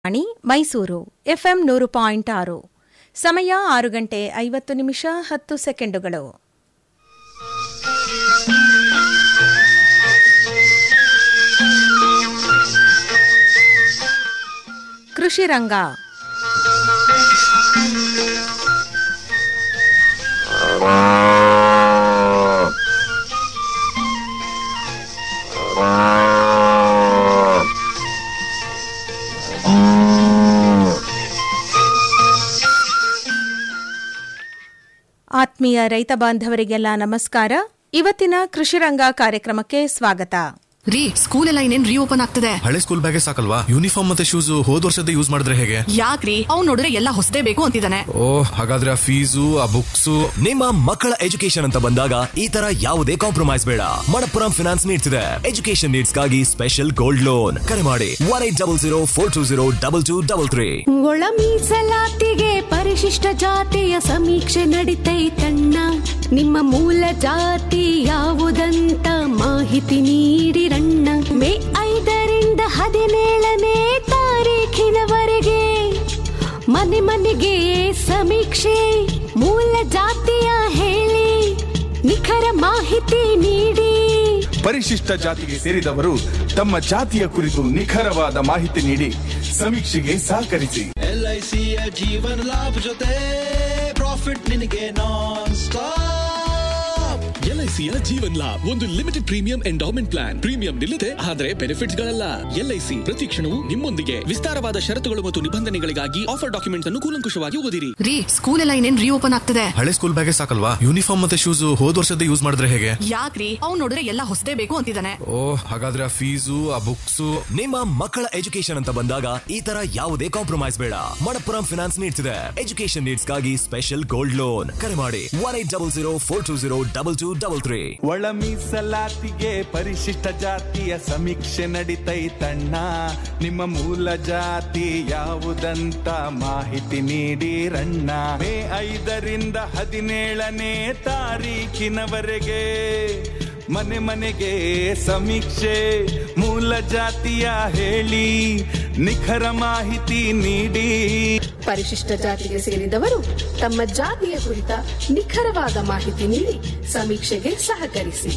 ವಾಣಿ Mysuru FM ನೂರು point ಆರು ಸಮಯ ಆರು ಗಂಟೆ ಐವತ್ತು ನಿಮಿಷ ಹತ್ತು ಸೆಕೆಂಡುಗಳು ಕೃಷಿ ರಂಗ ಆತ್ಮೀಯ ರೈತ ಬಾಂಧವರಿಗೆಲ್ಲ ನಮಸ್ಕಾರ ಇವತ್ತಿನ ಕೃಷಿ ರಂಗ ಕಾರ್ಯಕ್ರಮಕ್ಕೆ ಸ್ವಾಗತ ರೀ ಸ್ಕೂಲ್ ಎಲ್ಲ ಇನ್ನೇನ್ ರೀಓಪನ್ ಆಗ್ತದೆ ಹಳೆ ಸ್ಕೂಲ್ ಬ್ಯಾಗೆ ಸಾಕಲ್ವಾ ಯೂನಿಫಾರ್ಮ್ ಮತ್ತೆ ಶೂಸ್ ಹೋದ್ ವರ್ಷದ ಯೂಸ್ ಮಾಡಿದ್ರೆ ಹೇಗೆ ಯಾಕ್ರಿ ಅವ್ನ್ ನೋಡಿದ್ರೆ ಎಲ್ಲ ಹೊಸದೇ ಬೇಕು ಅಂತಿದ್ದಾನೆ ಓ ಹಾಗಾದ್ರೆ ಆ ಫೀಸು ಆ ಬುಕ್ಸು ನಿಮ್ಮ ಮಕ್ಕಳ ಎಜುಕೇಶನ್ ಅಂತ ಬಂದಾಗ ಈ ತರ ಯಾವುದೇ ಕಾಂಪ್ರಮೈಸ್ ಬೇಡ ಮಣಪ್ಪುರಂ ಫಿನಾನ್ಸ್ ನೀಡ್ತಿದೆ ಎಜುಕೇಶನ್ ನೀಡ್ಸ್ಗಾಗಿ ಸ್ಪೆಷಲ್ ಗೋಲ್ಡ್ ಲೋನ್ ಕರೆ ಮಾಡಿ one eight double zero four two zero double two double three ಒಳ ಮೀಸಲಾತಿಗೆ ಪರಿಶಿಷ್ಟ ಜಾತಿಯ ಸಮೀಕ್ಷೆ ನಡಿತೈತಣ್ಣ ನಿಮ್ಮ ಮೂಲ ಜಾತಿ ಯಾವುದಂತ ಮಾಹಿತಿ ನೀಡಿರಣ್ಣ ಮೇ ಐದರಿಂದ ಹದಿನೇಳನೇ ತಾರೀಖಿನವರೆಗೆ ಮನೆ ಮನೆಗೆ ಸಮೀಕ್ಷೆ ಮೂಲ ಜಾತಿಯ ಹೇಳಿ ನಿಖರ ಮಾಹಿತಿ ನೀಡಿ ಪರಿಶಿಷ್ಟ ಜಾತಿಗೆ ಸೇರಿದವರು ತಮ್ಮ ಜಾತಿಯ ಕುರಿತು ನಿಖರವಾದ ಮಾಹಿತಿ ನೀಡಿ ಸಮೀಕ್ಷೆಗೆ ಸಹಕರಿಸಿ ಎಲ್ಐಸಿಯ ಜೀವನ ಲಾಭ ಜೊತೆ ಪ್ರಾಫಿಟ್ ನಿನಗೆ ನಾನ್ ಸ್ಟಾಪ್ ಎಲ್ಐಸಿಯ ಜೀವನ್ ಲಾಭ್ ಒಂದು limited premium endowment plan premium ನಿಲ್ಲದೆ ಆದರೆ ಬೆನಿಫಿಟ್ಸ್ ಗಳಲ್ಲ ಎಲ್ಐಸಿ ಪ್ರತಿ ಕ್ಷಣವೂ ನಿಮ್ಮೊಂದಿಗೆ ವಿಸ್ತಾರವಾದ ಷರತ್ತುಗಳು ಮತ್ತು ನಿಬಂಧನೆಗಳಿಗಾಗಿ ಆಫರ್ ಡಾಕ್ಯುಮೆಂಟ್ ಅನ್ನು ಕೂಲಂಕುಷವಾಗಿ ಓದಿರಿ ರೀ ಸ್ಕೂಲ್ ಎಲ್ಲ ಇನ್ನೇನ್ ರೀಓಪನ್ ಆಗ್ತದೆ ಹಳೆ ಸ್ಕೂಲ್ ಬ್ಯಾಗೆ ಸಾಕಲ್ವಾ ಯೂನಿಫಾರ್ಮ್ ಮತ್ತೆ ಶೂಸ್ ಹೋದ್ ವರ್ಷದ ಯೂಸ್ ಮಾಡಿದ್ರೆ ಹೇಗೆ ಯಾಕ್ರಿ ಅವ್ನ್ ನೋಡಿದ್ರೆ ಎಲ್ಲ ಹೊಸದೇ ಬೇಕು ಅಂತಿದ್ದಾನೆ ಓ ಹಾಗಾದ್ರೆ ಆ ಫೀಸು ಆ ಬುಕ್ಸು ನಿಮ್ಮ ಮಕ್ಕಳ ಎಜುಕೇಶನ್ ಅಂತ ಬಂದಾಗ ಈ ತರ ಯಾವುದೇ ಕಾಂಪ್ರಮೈಸ್ ಬೇಡ ಮಣಪ್ಪುರಂ ಫಿನಾನ್ಸ್ ನೀಡ್ತಿದೆ ಎಜುಕೇಶನ್ ನೀಡ್ಸ್ಗಾಗಿ ಸ್ಪೆಷಲ್ ಗೋಲ್ಡ್ ಲೋನ್ ಕರೆ ಮಾಡಿ one eight double zero four two zero double two double three ಒಳ ಮೀಸಲಾತಿಗೆ ಪರಿಶಿಷ್ಟ ಜಾತಿಯ ಸಮೀಕ್ಷೆ ನಡಿತೈತಣ್ಣ ನಿಮ್ಮ ಮೂಲ ಜಾತಿ ಯಾವುದಂತ ಮಾಹಿತಿ ನೀಡಿರಣ್ಣ ಮೇ ಐದರಿಂದ ಹದಿನೇಳನೇ ತಾರೀಖಿನವರೆಗೆ ಮನೆ ಮನೆಗೆ ಸಮೀಕ್ಷೆ ಮೂಲ ಜಾತಿಯ ಹೇಳಿ ನಿಖರ ಮಾಹಿತಿ ನೀಡಿ ಪರಿಶಿಷ್ಟ ಜಾತಿಗೆ ಸೇರಿದವರು ತಮ್ಮ ಜಾತಿಯ ಕುರಿತ ನಿಖರವಾದ ಮಾಹಿತಿ ನೀಡಿ ಸಮೀಕ್ಷೆಗೆ ಸಹಕರಿಸಿ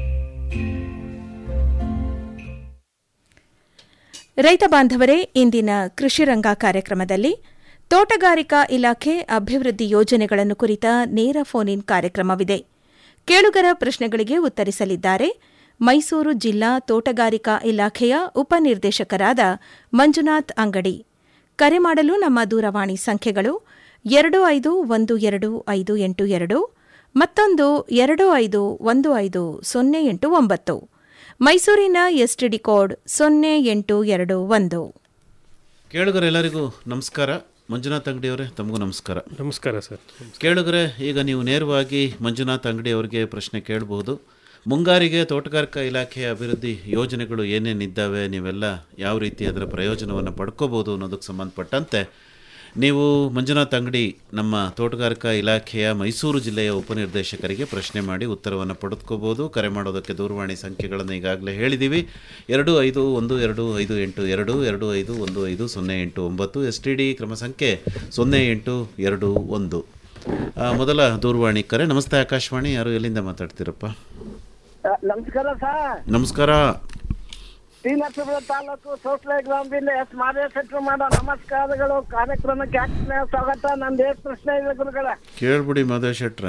ರೈತ ಬಾಂಧವರೇ ಇಂದಿನ ಕೃಷಿ ರಂಗ ಕಾರ್ಯಕ್ರಮದಲ್ಲಿ ತೋಟಗಾರಿಕಾ ಇಲಾಖೆ ಅಭಿವೃದ್ಧಿ ಯೋಜನೆಗಳನ್ನು ಕುರಿತ ನೇರ ಫೋನ್ ಇನ್ ಕಾರ್ಯಕ್ರಮವಿದೆ ಕೇಳುಗರ ಪ್ರಶ್ನೆಗಳಿಗೆ ಉತ್ತರಿಸಲಿದ್ದಾರೆ ಮೈಸೂರು ಜಿಲ್ಲಾ ತೋಟಗಾರಿಕಾ ಇಲಾಖೆಯ ಉಪನಿರ್ದೇಶಕರಾದ ಮಂಜುನಾಥ್ ಅಂಗಡಿ ಕರೆ ಮಾಡಲು ನಮ್ಮ ದೂರವಾಣಿ ಸಂಖ್ಯೆಗಳು ಎರಡು ಐದು ಒಂದು ಎರಡು ಐದು ಎಂಟು ಎರಡು ಮತ್ತೊಂದು ಎರಡು ಐದು ಒಂದು ಐದು ಸೊನ್ನೆ ಎಂಟು ಒಂಬತ್ತು ಮೈಸೂರಿನ ಎಸ್ಟಿಡಿ ಕೋಡ್ ಸೊನ್ನೆ ಎಂಟು ಎರಡು ಒಂದು ಕೇಳುಗರೆಲ್ಲರಿಗೂ ನಮಸ್ಕಾರ ಮಂಜುನಾಥ್ ಅಂಗಡಿಯವರೇ ತಮಗೂ ನಮಸ್ಕಾರ ನಮಸ್ಕಾರ ಸರ್ ಕೇಳುಗರೆ ಈಗ ನೀವು ನೇರವಾಗಿ ಮಂಜುನಾಥ್ ಅಂಗಡಿಯವರಿಗೆ ಪ್ರಶ್ನೆ ಕೇಳಬಹುದು ಮುಂಗಾರಿಗೆ ತೋಟಗಾರಿಕಾ ಇಲಾಖೆಯ ಅಭಿವೃದ್ಧಿ ಯೋಜನೆಗಳು ಏನೇನಿದ್ದಾವೆ ನೀವೆಲ್ಲ ಯಾವ ರೀತಿ ಅದರ ಪ್ರಯೋಜನವನ್ನು ಪಡ್ಕೋಬೋದು ಅನ್ನೋದಕ್ಕೆ ಸಂಬಂಧಪಟ್ಟಂತೆ ನೀವು ಮಂಜುನಾಥ್ ಅಂಗಡಿ ನಮ್ಮ ತೋಟಗಾರಿಕಾ ಇಲಾಖೆಯ ಮೈಸೂರು ಜಿಲ್ಲೆಯ ಉಪನಿರ್ದೇಶಕರಿಗೆ ಪ್ರಶ್ನೆ ಮಾಡಿ ಉತ್ತರವನ್ನು ಪಡೆದುಕೋಬೋದು ಕರೆ ಮಾಡೋದಕ್ಕೆ ದೂರವಾಣಿ ಸಂಖ್ಯೆಗಳನ್ನು ಈಗಾಗಲೇ ಹೇಳಿದ್ದೀವಿ ಎರಡು ಐದು ಒಂದು ಎರಡು ಐದು ಎಂಟು ಎರಡು ಎರಡು ಐದು ಒಂದು ಐದು ಸೊನ್ನೆ ಎಂಟು ಒಂಬತ್ತು ಎಸ್ ಟಿ ಡಿ ಕ್ರಮ ಸಂಖ್ಯೆ ಸೊನ್ನೆ ಎಂಟು ಎರಡು ಒಂದು ಆ, ಮೊದಲ ದೂರವಾಣಿ ಕರೆ ನಮಸ್ತೆ ಆಕಾಶವಾಣಿ ಯಾರು ಎಲ್ಲಿಂದ ಮಾತಾಡ್ತೀರಪ್ಪ ನಮಸ್ಕಾರ ಸರ್ ನಮಸ್ಕಾರ ಟಿ ನರಸೀಪುರ ತಾಲೂಕು ಸೋಸ್ಲೆ ಗ್ರಾಮದಿಂದ ಎಸ್ ಮಾದೇಶೆಟ್ರು ಮಾಡೋ ನಮಸ್ಕಾರಗಳು ಕಾರ್ಯಕ್ರಮಕ್ಕೆ ಆತ್ಮೀಯ ಸ್ವಾಗತ ನಂದು ಏಟ್ ಪ್ರಶ್ನೆ ಇದೆ ಗುರುಗಳ ಕೇಳ್ಬಿಡಿ ಮಹದೇವ್ ಶೆಟ್ರೆ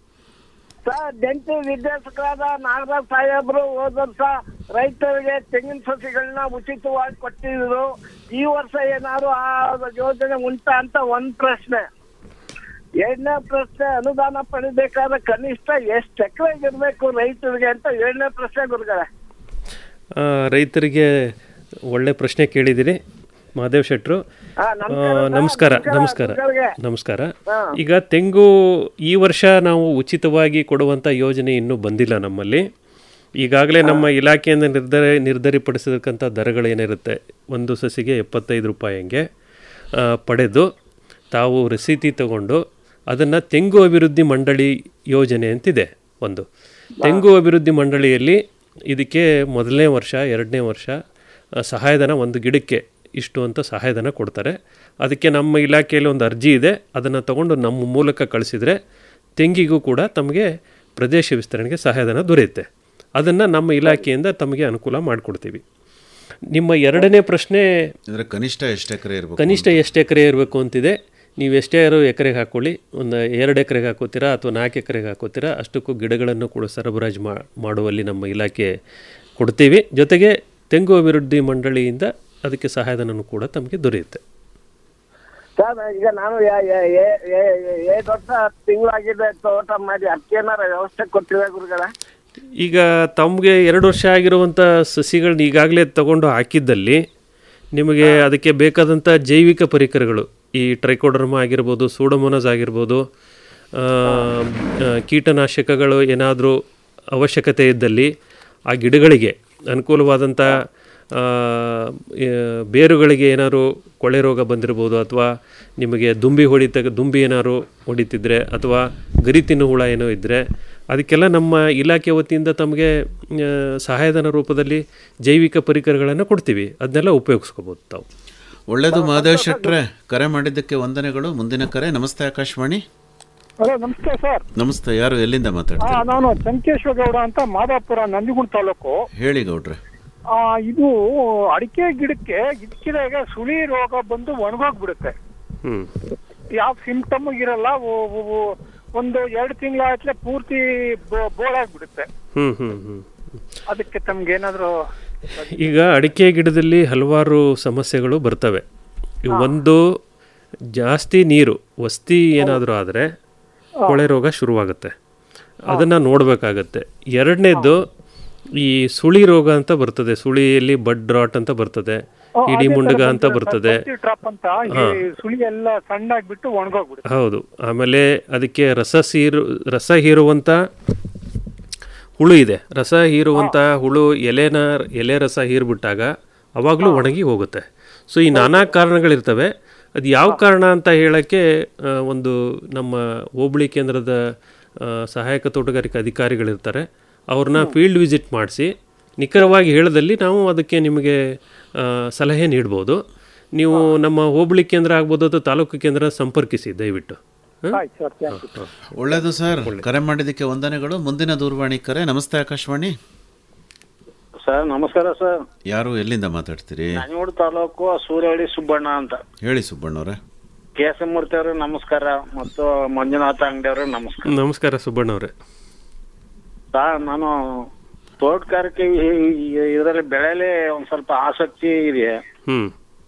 ಸರ್ ಜಂಟಿ ನಿರ್ದೇಶಕರಾದ ನಾಗರಾಜ್ ಸಾಹೇಬ್ರು ಹೋದ ವರ್ಷ ರೈತರಿಗೆ ತೆಂಗಿನ ಸಸಿಗಳನ್ನ ಉಚಿತವಾಗಿ ಕೊಟ್ಟಿದ್ರು ಈ ವರ್ಷ ಏನಾದ್ರು ಆ ಯೋಜನೆ ಉಂಟಾ ಅಂತ ಒಂದ್ ಪ್ರಶ್ನೆ ಎರಡನೇ ಪ್ರಶ್ನೆ ಅನುದಾನ ಪಡಿಬೇಕಾದ್ರೆ ಕನಿಷ್ಠ ಎಷ್ಟು ಎಕರೆಗೆ ಇರ್ಬೇಕು ರೈತರಿಗೆ ಅಂತ ಏಳನೇ ಪ್ರಶ್ನೆ ಗುರುಗಳ ಆ, ರೈತರಿಗೆ ಒಳ್ಳೆ ಪ್ರಶ್ನೆ ಕೇಳಿದಿರಿ ಮಹಾದೇವ್ ಶೆಟ್ರು ಹಾ, ಆ, ನಮಸ್ಕಾರ ಸರ್, ನಮಸ್ಕಾರ ನಮಸ್ಕಾರ ನಮಸ್ಕಾರ ಗುರುಗಳಿಗೆ. ನಮಸ್ಕಾರ ಹಾ. ಈಗ ತೆಂಗು ಈ ವರ್ಷ ನಾವು ಉಚಿತವಾಗಿ ಕೊಡುವಂಥ ಯೋಜನೆ ಇನ್ನೂ ಬಂದಿಲ್ಲ ನಮ್ಮಲ್ಲಿ ಈಗಾಗಲೇ ನಮ್ಮ ಇಲಾಖೆಯಿಂದ ನಿರ್ಧಾರ ನಿರ್ಧರಿಪಡಿಸಿರ್ತಕ್ಕಂಥ ದರಗಳೇನಿರುತ್ತೆ ಒಂದು ಸಸಿಗೆ ಎಪ್ಪತ್ತೈದು ರೂಪಾಯಿ ಹಂಗೆ ಆ, ಪಡೆದು ತಾವು ರಸೀದಿ ತಗೊಂಡು ಅದನ್ನು ತೆಂಗು ಅಭಿವೃದ್ಧಿ ಮಂಡಳಿ ಯೋಜನೆ ಅಂತಿದೆ ಒಂದು ತೆಂಗು ಅಭಿವೃದ್ಧಿ ಮಂಡಳಿಯಲ್ಲಿ ಇದಕ್ಕೆ ಮೊದಲನೇ ವರ್ಷ ಎರಡನೇ ವರ್ಷ ಆ, ಸಹಾಯಧನ ಒಂದು ಗಿಡಕ್ಕೆ ಇಷ್ಟು ಅಂತ ಸಹಾಯಧನ ಕೊಡ್ತಾರೆ ಅದಕ್ಕೆ ನಮ್ಮ ಇಲಾಖೆಯಲ್ಲಿ ಒಂದು ಅರ್ಜಿ ಇದೆ ಅದನ್ನು ತಗೊಂಡು ನಮ್ಮ ಮೂಲಕ ಕಳಿಸಿದರೆ ತೆಂಗಿಗೂ ಕೂಡ ತಮಗೆ ಪ್ರದೇಶ ವಿಸ್ತರಣೆಗೆ ಸಹಾಯಧನ ದೊರೆಯುತ್ತೆ ಅದನ್ನು ನಮ್ಮ ಇಲಾಖೆಯಿಂದ ತಮಗೆ ಅನುಕೂಲ ಮಾಡಿಕೊಡ್ತೀವಿ ನಿಮ್ಮ ಎರಡನೇ ಪ್ರಶ್ನೆ ಅಂದರೆ ಕನಿಷ್ಠ ಎಷ್ಟು ಎಕರೆ ಇರಬೇಕು ಕನಿಷ್ಠ ಎಷ್ಟು ಎಕರೆ ಇರಬೇಕು ಅಂತಿದೆ ನೀವು ಎಷ್ಟೇ ಯಾರು ಎಕರೆಗೆ ಹಾಕ್ಕೊಳ್ಳಿ ಒಂದು ಎರಡು ಎಕರೆಗೆ ಹಾಕೋತೀರಾ ಅಥವಾ ನಾಲ್ಕು ಎಕರೆಗೆ ಹಾಕೋತೀರಾ ಅಷ್ಟಕ್ಕೂ ಗಿಡಗಳನ್ನು ಕೂಡ ಸರಬರಾಜು ಮಾ ಮಾಡುವಲ್ಲಿ ನಮ್ಮ ಇಲಾಖೆ ಕೊಡ್ತೀವಿ ಜೊತೆಗೆ ತೆಂಗು ಅಭಿವೃದ್ಧಿ ಮಂಡಳಿಯಿಂದ ಅದಕ್ಕೆ ಸಹಾಯಧನನೂ ಕೂಡ ತಮಗೆ ದೊರೆಯುತ್ತೆ ಸರ್ ಈಗ ನಾನು ಏಳು ವರ್ಷ ತಿಂಗಳಾಗಿದೆ ತೋಟ ಮಾಡಿ ಅದಕ್ಕೆ ಏನಾರ ವ್ಯವಸ್ಥೆ ಕೊಟ್ಟಿದೆ ಗುರುಗಳ ಈಗ ತಮಗೆ ಎರಡು ವರ್ಷ ಆಗಿರುವಂಥ ಸಸಿಗಳನ್ನ ಈಗಾಗಲೇ ತಗೊಂಡು ಹಾಕಿದ್ದಲ್ಲಿ ನಿಮಗೆ ಅದಕ್ಕೆ ಬೇಕಾದಂಥ ಜೈವಿಕ ಪರಿಕರಗಳು ಈ ಟ್ರೈಕೋಡರ್ಮ ಆಗಿರ್ಬೋದು ಸೂಡಮೋನಸ್ ಆಗಿರ್ಬೋದು ಆ, ಆ, ಕೀಟನಾಶಕಗಳು ಏನಾದರೂ ಅವಶ್ಯಕತೆ ಇದ್ದಲ್ಲಿ ಆ ಗಿಡಗಳಿಗೆ ಅನುಕೂಲವಾದಂಥ ಆ, ಆ, ಬೇರುಗಳಿಗೆ ಏನಾದ್ರು ಕೊಳೆ ರೋಗ ಬಂದಿರ್ಬೋದು ಅಥವಾ ನಿಮಗೆ ದುಂಬಿ ಹೊಡಿತ ದುಂಬಿ ಏನಾದ್ರು ಹೊಡಿತಿದ್ರೆ ಅಥವಾ ಗರಿ ತಿನ್ನು ಹುಳ ಏನೋ ಇದ್ದರೆ ಅದಕ್ಕೆಲ್ಲ ನಮ್ಮ ಇಲಾಖೆ ವತಿಯಿಂದ ತಮಗೆ ಆ, ಸಹಾಯಧನ ರೂಪದಲ್ಲಿ ಜೈವಿಕ ಪರಿಕರಗಳನ್ನು ಕೊಡ್ತೀವಿ ಅದನ್ನೆಲ್ಲ ಉಪಯೋಗಿಸ್ಕೋಬೋದು ತಾವು ಒಳ್ಳೆಯದು ಮಹದೇವ್ ಶೆಟ್ರೆ ಕರೆ ಮಾಡಿದ್ದಕ್ಕೆ ವಂದನೆಗಳು ಮುಂದಿನ ಕರೆ ನಮಸ್ತೆ ಆಕಾಶವಾಣಿ ಹಲೋ ನಮಸ್ತೆ ಸರ್ ನಮಸ್ತೆ ಯಾರು ಎಲ್ಲಿಂದ ಆ, ಮಾತಾಡ್ತೀರಾ ನಾನು ಸಂಕೇಶ್ವರಗೌಡ ಅಂತ ಮಾದಾಪುರ ನಂದಿಗುಂಡ ತಾಲೂಕು ಹೇಳಿ ಗೌಡ್ರೆ ಆ, ಇದು ಅಡಿಕೆ ಗಿಡಕ್ಕೆ ಇಕ್ಕಿದಾಗ ಸುಳಿ ರೋಗ ಬಂದು ಒಣಗೋಗ್ಬಿಡುತ್ತೆ ಹ್ಞೂ ಯಾವ ಸಿಂಪ್ಟಮ್ ಇರಲ್ಲ ಒ- ಒ- ಒಂದು ಎರಡು ತಿಂಗಳಾಯ್ತಲೆ ಪೂರ್ತಿ ಬೋ- ಬೋಳಾಗ್ಬಿಡುತ್ತೆ ಹ್ಞೂ ಹ್ಞೂ ಹ್ಞೂ ಅದಕ್ಕೆ ತಮ್ಗೆ ಏನಾದ್ರು ಈಗ ಅಡಿಕೆ ಗಿಡದಲ್ಲಿ ಹಲವಾರು ಸಮಸ್ಯೆಗಳು ಬರ್ತವೆ ಈ ಒಂದು ಜಾಸ್ತಿ ನೀರು ವಸ್ತಿ ಏನಾದರೂ ಆದರೆ ಕೊಳೆ ರೋಗ ಶುರುವಾಗುತ್ತೆ ಅದನ್ನು ನೋಡಬೇಕಾಗತ್ತೆ ಎರಡನೇದು ಈ ಸುಳಿ ರೋಗ ಅಂತ ಬರ್ತದೆ ಸುಳಿಯಲ್ಲಿ ಬಡ್ ರಾಟ್ ಅಂತ ಬರ್ತದೆ ಇಡಿ ಮುಂಡಗ ಅಂತ ಬರ್ತದೆ ಡ್ರಾಪ್ ಅಂತ ಈ ಹಾ. ಸುಳಿ ಎಲ್ಲ ಸಣ್ಣಾಗ್ಬಿಟ್ಟು ಒಣಗೋಗ್ಬಿಡುತ್ತೆ ಹೌದು ಆಮೇಲೆ ಅದಕ್ಕೆ ರಸ ಸೀರು ರಸ ಹೀರುವಂಥ ಹುಳು ಇದೆ ರಸ ಹೀರುವಂಥ ಹುಳು ಎಲೆನ ಎಲೆ ರಸ ಹೀರ್ಬಿಟ್ಟಾಗ ಅವಾಗಲೂ ಒಣಗಿ ಹೋಗುತ್ತೆ ಸೊ ಈ ನಾನಾ ಕಾರಣಗಳಿರ್ತವೆ ಅದು ಯಾವ ಕಾರಣ ಅಂತ ಹೇಳೋಕ್ಕೆ ಆ, ಒಂದು ನಮ್ಮ ಹೋಬಳಿ ಕೇಂದ್ರದ ಆ, ಸಹಾಯಕ ತೋಟಗಾರಿಕೆ ಅಧಿಕಾರಿಗಳಿರ್ತಾರೆ ಅವ್ರನ್ನ ಫೀಲ್ಡ್ ವಿಸಿಟ್ ಮಾಡಿಸಿ ನಿಖರವಾಗಿ ಹೇಳದಲ್ಲಿ ನಾವು ಅದಕ್ಕೆ ನಿಮಗೆ ಆ, ಸಲಹೆ ನೀಡ್ಬೋದು ನೀವು ನಮ್ಮ ಹೋಬಳಿ ಕೇಂದ್ರ ಆಗ್ಬೋದು ಅಥವಾ ತಾಲೂಕು ಕೇಂದ್ರ ಸಂಪರ್ಕಿಸಿ ದಯವಿಟ್ಟು ಹ? ಆಯ್ತು ಸರ್ ಥ್ಯಾಂಕ್ ಯು ಒಳ್ಳೆಯದು ಸರ್ ಕರೆ ಮಾಡಿದ್ದಕ್ಕೆ ವಂದನೆಗಳು ಮುಂದಿನ ದೂರವಾಣಿ ಕರೆ ನಮಸ್ತೆ ಆಕಾಶವಾಣಿ ಸರ್ ನಮಸ್ಕಾರ ಸರ್ ಯಾರು ಎಲ್ಲಿಂದ ಮಾತಾಡ್ತೀರಿ ನಂಜನಗೂಡು ತಾಲೂಕು ಸೂರ್ಯಹಳ್ಳಿ ಸುಬ್ಬಣ್ಣ ಅಂತ ಹೇಳಿ ಸುಬ್ಬಣ್ಣವ್ರೆ ಕೆ ಎಸ್ ಎಂ ಮೂರ್ತಿ ಅವ್ರಿಗೆ ನಮಸ್ಕಾರ ಮತ್ತು ಮಂಜುನಾಥ ಅಂಗಡಿ ಅವ್ರಿಗೆ ನಮಸ್ಕಾರ ನಮಸ್ಕಾರ ಸುಬ್ಬಣ್ಣ ಅವರೇ ಸರ್ ನಾನು ತೋಟಗಾರಿಕೆ ಇದರಲ್ಲಿ ಬೆಳೆಯಲ್ಲಿ ಒಂದ್ ಸ್ವಲ್ಪ ಆಸಕ್ತಿ ಇದೆ ಹ್ಮ್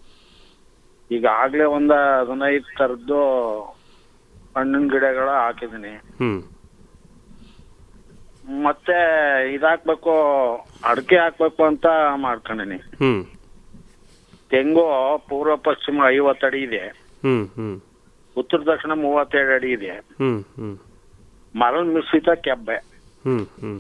ಈಗಾಗ್ಲೇ ಒಂದ ಹದಿನೈದು ತರದ್ದು ಹಣ್ಣಿನ ಗಿಡಗಳ ಹಾಕಿದೀನಿ ಹ್ಮ್ ಮತ್ತೆ ಇದಾಕ್ಬೇಕು ಅಡಿಕೆ ಹಾಕ್ಬೇಕು ಅಂತ ಮಾಡ್ಕೊಂಡಿನಿ ಹ್ಮ್ ತೆಂಗು ಪೂರ್ವ ಪಶ್ಚಿಮ ಐವತ್ತು ಅಡಿ ಇದೆ ಹ್ಮ್ ಹ್ಮ್ ಉತ್ತರ ದಕ್ಷಿಣ ಮೂವತ್ತೇಳು ಅಡಿ ಇದೆ ಹ್ಮ್ ಹ್ಮ್ ಮರಳು ಮಿಶ್ರಿತ ಕೆಬ್ಬೆ ಹ್ಮ್ ಹ್ಮ್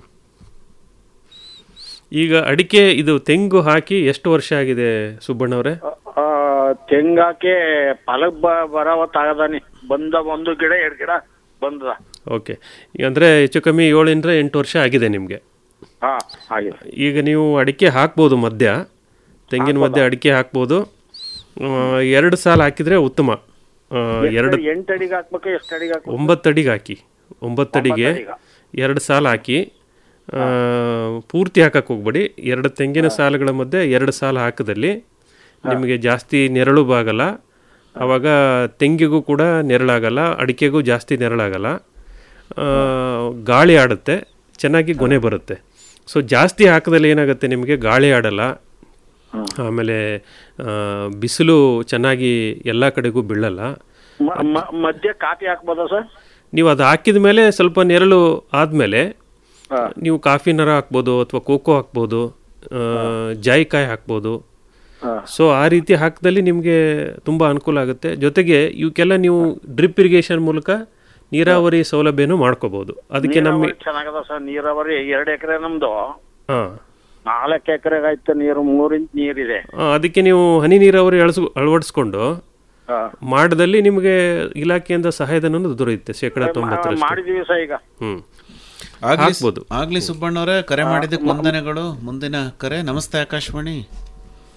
ಈಗ ಅಡಿಕೆ ಇದು ತೆಂಗು ಹಾಕಿ ಎಷ್ಟು ವರ್ಷ ಆಗಿದೆ ಸುಬ್ಬಣ್ಣವ್ರೆ ಆ, ತೆಂಗಾಕೆ ಫಲಕ್ ಬ ಬರವತ್ತಾಗದಾನಿ ಬಂದ ಒಂದು ಗಿಡ ಎರಡು ಗಿಡ ಬಂದದ ಓಕೆ ಅಂದರೆ ಹೆಚ್ಚು ಕಮ್ಮಿ ಏಳರಿಂದ ಎಂಟು ವರ್ಷ ಆಗಿದೆ ನಿಮಗೆ ಹಾ ಹಾಗೆ ಈಗ ನೀವು ಅಡಿಕೆ ಹಾಕ್ಬೋದು ಮಧ್ಯ ತೆಂಗಿನ ಮಧ್ಯ ಅಡಿಕೆ ಹಾಕ್ಬೋದು ಆ, ಎರಡು ಸಾಲ ಹಾಕಿದರೆ ಉತ್ತಮ ಆ, ಎರಡು ಎಂಟು ಅಡಿಗೆ ಹಾಕ್ಬೇಕು ಎಷ್ಟು ಅಡಿಗೆ ಹಾಕ್ಬೇಕು ಒಂಬತ್ತು ಅಡಿಗೆ ಹಾಕಿ ಒಂಬತ್ತು ಅಡಿಗೆ ಎರಡು ಸಾಲ ಹಾಕಿ ಆ, ಪೂರ್ತಿ ಹಾಕಕ್ಕೆ ಹೋಗ್ಬೇಡಿ ಎರಡು ತೆಂಗಿನ ಸಾಲುಗಳ ಮಧ್ಯೆ ಎರಡು ಸಾಲ ಹಾಕಿದಲ್ಲಿ ನಿಮಗೆ ಜಾಸ್ತಿ ನೆರಳು ಬಾಗಲ್ಲ ಆವಾಗ ತೆಂಗಿಗೂ ಕೂಡ ನೆರಳಾಗಲ್ಲ ಅಡಿಕೆಗೂ ಜಾಸ್ತಿ ನೆರಳಾಗಲ್ಲ ಆ, ಗಾಳಿ ಆಡುತ್ತೆ ಚೆನ್ನಾಗಿ ಗೊನೆ ಬರುತ್ತೆ ಸೊ ಜಾಸ್ತಿ ಹಾಕಿದಲ್ಲಿ ಏನಾಗುತ್ತೆ ನಿಮಗೆ ಗಾಳಿ ಆಡಲ್ಲ ಆಮೇಲೆ ಆ, ಬಿಸಿಲು ಚೆನ್ನಾಗಿ ಎಲ್ಲ ಕಡೆಗೂ ಬೀಳಲ್ಲ ಮ- ಮ- ಮಧ್ಯೆ ಕಾಫಿ ಹಾಕ್ಬೋದಾ ಸರ್ ನೀವು ಅದು ಹಾಕಿದ ಮೇಲೆ ಸ್ವಲ್ಪ ನೆರಳು ಆದಮೇಲೆ ನೀವು ಕಾಫಿ ನರ ಹಾಕ್ಬೋದು ಅಥವಾ ಕೋಕೋ ಹಾಕ್ಬೋದು ಆ, ಜಾಯಿಕಾಯಿ ಹಾಕ್ಬೋದು ಸೊ ಆ ರೀತಿ ಹಾಕಿದಲ್ಲಿ ನಿಮಗೆ ತುಂಬ ಅನುಕೂಲ ಆಗುತ್ತೆ ಜೊತೆಗೆ ಇವಕ್ಕೆಲ್ಲ ನೀವು ಡ್ರಿಪ್ ಇರಿಗೇಷನ್ ಮೂಲಕ ನೀರಾವರಿ ಸೌಲಭ್ಯನೂ ಮಾಡ್ಕೋಬೋದು ಅದಕ್ಕೆ ನಮ್ಮ ನೀರಾವರಿ ಚೆನ್ನಾಗದ ಸರ್ ನೀರಾವರಿ ಎರಡು ಎಕರೆ ನಮ್ದು ಹಾಂ ನಾಲ್ಕು ಎಕರೆಗೆ ಆಯ್ತು ನೀರು ಮೂರು ಇಂಚ್ ನೀರಿದೆ ಅದಕ್ಕೆ ನೀವು ಹನಿ ನೀರಾವರಿ ಅಳಸ್ ಅಳವಡಿಸ್ಕೊಂಡು ಹಾ. ಮಾಡದಲ್ಲಿ ನಿಮಗೆ ಇಲಾಖೆಯಿಂದ ಸಹಾಯಧನ ದೊರೆಯುತ್ತೆ ಶೇಕಡ ತೊಂಬತ್ತರಷ್ಟು ಮಾಡಿದೀವಿ ಸರ್ ಈಗ ಹ್ಮ್ ಆಗ್ಲಿ ಹಾಕ್ಬೋದು. ಆಗ್ಲಿ ಸುಬ್ಬಣ್ಣವ್ರೆ ಕರೆ ಮಾಡಿದ್ದಕ್ಕೆ ವಂದನೆಗಳು ಮುಂದಿನ ಕರೆ ನಮಸ್ತೆ ಆಕಾಶವಾಣಿ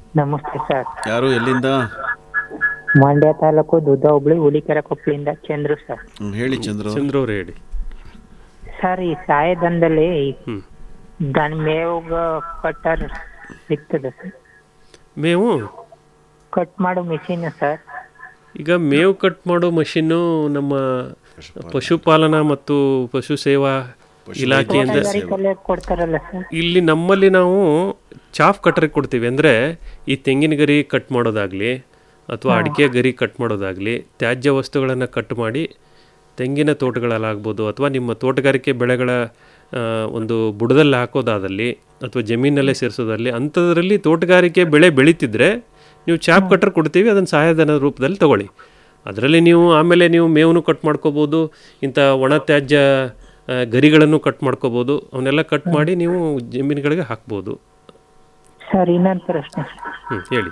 ನಮಸ್ತೆ ಸರ್ ಯಾರು ಎಲ್ಲಿಂದ ಮಂಡ್ಯ ತಾಲೂಕು ದುದ್ದ ಹುಬ್ಳಿ ಹುಲಿಕೆರೆ ಕೊಪ್ಪಳಿಂದ ಚಂದ್ರು ಸರ್ ಹ್ಮ್, ಹೇಳಿ ಚಂದ್ರು ಚಂದ್ರು ಅವ್ರು ಹೇಳಿ ಸರ್ ಈ ಸಾಯದಂದಲ್ಲಿ ಹ್ಮ್. ದನ ಮೇವು ಕಟ್ಟರ್ ಸಿಗ್ತದೆ ಸರ್ ಮೇವು ಕಟ್ ಮಾಡೋ ಮಿಷಿನ್ ಸರ್ ಈಗ ಮೇವು ಕಟ್ ಮಾಡೋ ಮಷಿನ್ನು ನಮ್ಮ ಪಶುಪಾಲನಾ ಮತ್ತು ಪಶು ಸೇವಾ ಇಲಾಖೆಯಿಂದ ತೋಟಗಾರಿಕೆಲ್ಲೇ ಕೊಡ್ತಾರಲ್ಲ ಸರ್ ಇಲ್ಲಿ ನಮ್ಮಲ್ಲಿ ನಾವು ಚಾಫ್ ಕಟ್ರಿಗೆ ಕೊಡ್ತೀವಿ ಅಂದರೆ ಈ ತೆಂಗಿನ ಗರಿ ಕಟ್ ಮಾಡೋದಾಗಲಿ ಅಥವಾ ಅಡಿಕೆ ಗರಿ ಕಟ್ ಮಾಡೋದಾಗಲಿ ತ್ಯಾಜ್ಯ ವಸ್ತುಗಳನ್ನು ಕಟ್ ಮಾಡಿ ತೆಂಗಿನ ತೋಟಗಳಲ್ಲಾಗ್ಬೋದು ಅಥವಾ ನಿಮ್ಮ ತೋಟಗಾರಿಕೆ ಬೆಳೆಗಳ ಆ, ಒಂದು ಬುಡದಲ್ಲಿ ಹಾಕೋದಾದಲ್ಲಿ ಅಥವಾ ಜಮೀನಲ್ಲೇ ಸೇರಿಸೋದಾಗಲಿ ಅಂಥದ್ರಲ್ಲಿ ತೋಟಗಾರಿಕೆ ಬೆಳೆ ಬೆಳೀತಿದ್ರೆ ನೀವು ಚಾಪ್ ಕಟ್ರ್ ಕೊಡ್ತೀವಿ ಅದನ್ನು ಸಹಾಯಧನ ರೂಪದಲ್ಲಿ ತಗೊಳ್ಳಿ ಅದರಲ್ಲಿ ನೀವು ಆಮೇಲೆ ನೀವು ಮೇವನ್ನು ಕಟ್ ಮಾಡ್ಕೋಬೋದು ಇಂಥ ಒಣ ತ್ಯಾಜ್ಯ ಆ, ಗರಿಗಳನ್ನು ಕಟ್ ಮಾಡ್ಕೋಬೋದು ಅವನ್ನೆಲ್ಲ ಕಟ್ ಮಾಡಿ ನೀವು ಜಮೀನುಗಳಿಗೆ ಹಾಕ್ಬೋದು ಸರ್ ಇನ್ನೊಂದು ಪ್ರಶ್ನೆ ಹ್ಞೂ ಹೇಳಿ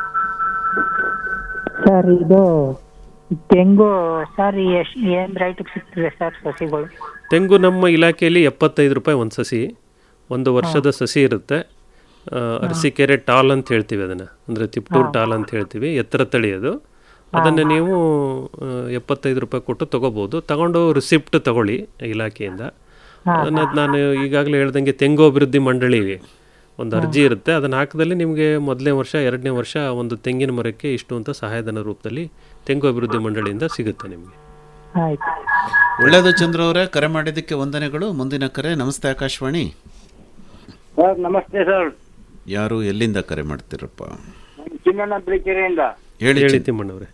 ಸರ್ ಇದು ತೆಂಗು ಸರ್ ಎಷ್ಟ್ ಏನ್ ರೇಟ್ ಸಿಗ್ತದೆ ಸರ್ ಸಸಿಗಳು ತೆಂಗು ನಮ್ಮ ಇಲಾಖೆಯಲ್ಲಿ ಎಪ್ಪತ್ತೈದು ರೂಪಾಯಿ ಒಂದು ಸಸಿ ಒಂದು ವರ್ಷದ ಸಸಿ ಇರುತ್ತೆ ಆ, ಅರಸೀಕೆರೆ ಟಾಲ್ ಅಂತ ಹೇಳ್ತೀವಿ ಅದನ್ನು ಅಂದರೆ ತಿಪ್ಟೂರು ಟಾಲ್ ಅಂತ ಹೇಳ್ತೀವಿ ಎತ್ತರ ತಳಿ ಅದು ಅದನ್ನು ನೀವು ಆ, ಎಪ್ಪತ್ತೈದು ರೂಪಾಯಿ ಕೊಟ್ಟು ತೊಗೋಬೋದು ತಗೊಂಡು ರಿಸಿಪ್ಟ್ ತಗೊಳ್ಳಿ ಇಲಾಖೆಯಿಂದ ಅದನ್ನು ನಾನು ಈಗಾಗಲೇ ಹೇಳ್ದಂಗೆ ತೆಂಗು ಅಭಿವೃದ್ಧಿ ಮಂಡಳಿಗೆ ಒಂದು ಅರ್ಜಿ ಇರುತ್ತೆ ಅದನ್ನು ಹಾಕಿದಲ್ಲಿ ನಿಮಗೆ ಮೊದಲನೇ ವರ್ಷ ಎರಡನೇ ವರ್ಷ ಒಂದು ತೆಂಗಿನ ಮರಕ್ಕೆ ಇಷ್ಟು ಅಂತ ಸಹಾಯಧನ ರೂಪದಲ್ಲಿ ತೆಂಗು ಅಭಿವೃದ್ಧಿ ಮಂಡಳಿಯಿಂದ ಸಿಗುತ್ತೆ ನಿಮಗೆ ಆಯ್ತು ಒಳ್ಳೆಯದು ಚಂದ್ರು ಅವರೇ ಕರೆ ಮಾಡಿದ್ದಕ್ಕೆ ವಂದನೆಗಳು ಮುಂದಿನ ಕರೆ ನಮಸ್ತೆ ಆಕಾಶವಾಣಿ ಸರ್ ನಮಸ್ತೆ ಸರ್ ಯಾರು ಎಲ್ಲಿಂದ ಕರೆ ಮಾಡ್ತೀರಪ್ಪ ಚಿನ್ನಣ್ಣ ಬ್ರಿಕೆರೆಯಿಂದ ಹೇಳಿ ಹೇಳಿ ಚಿನ್- ತಿಮ್ಮಣ್ಣವ್ರೆ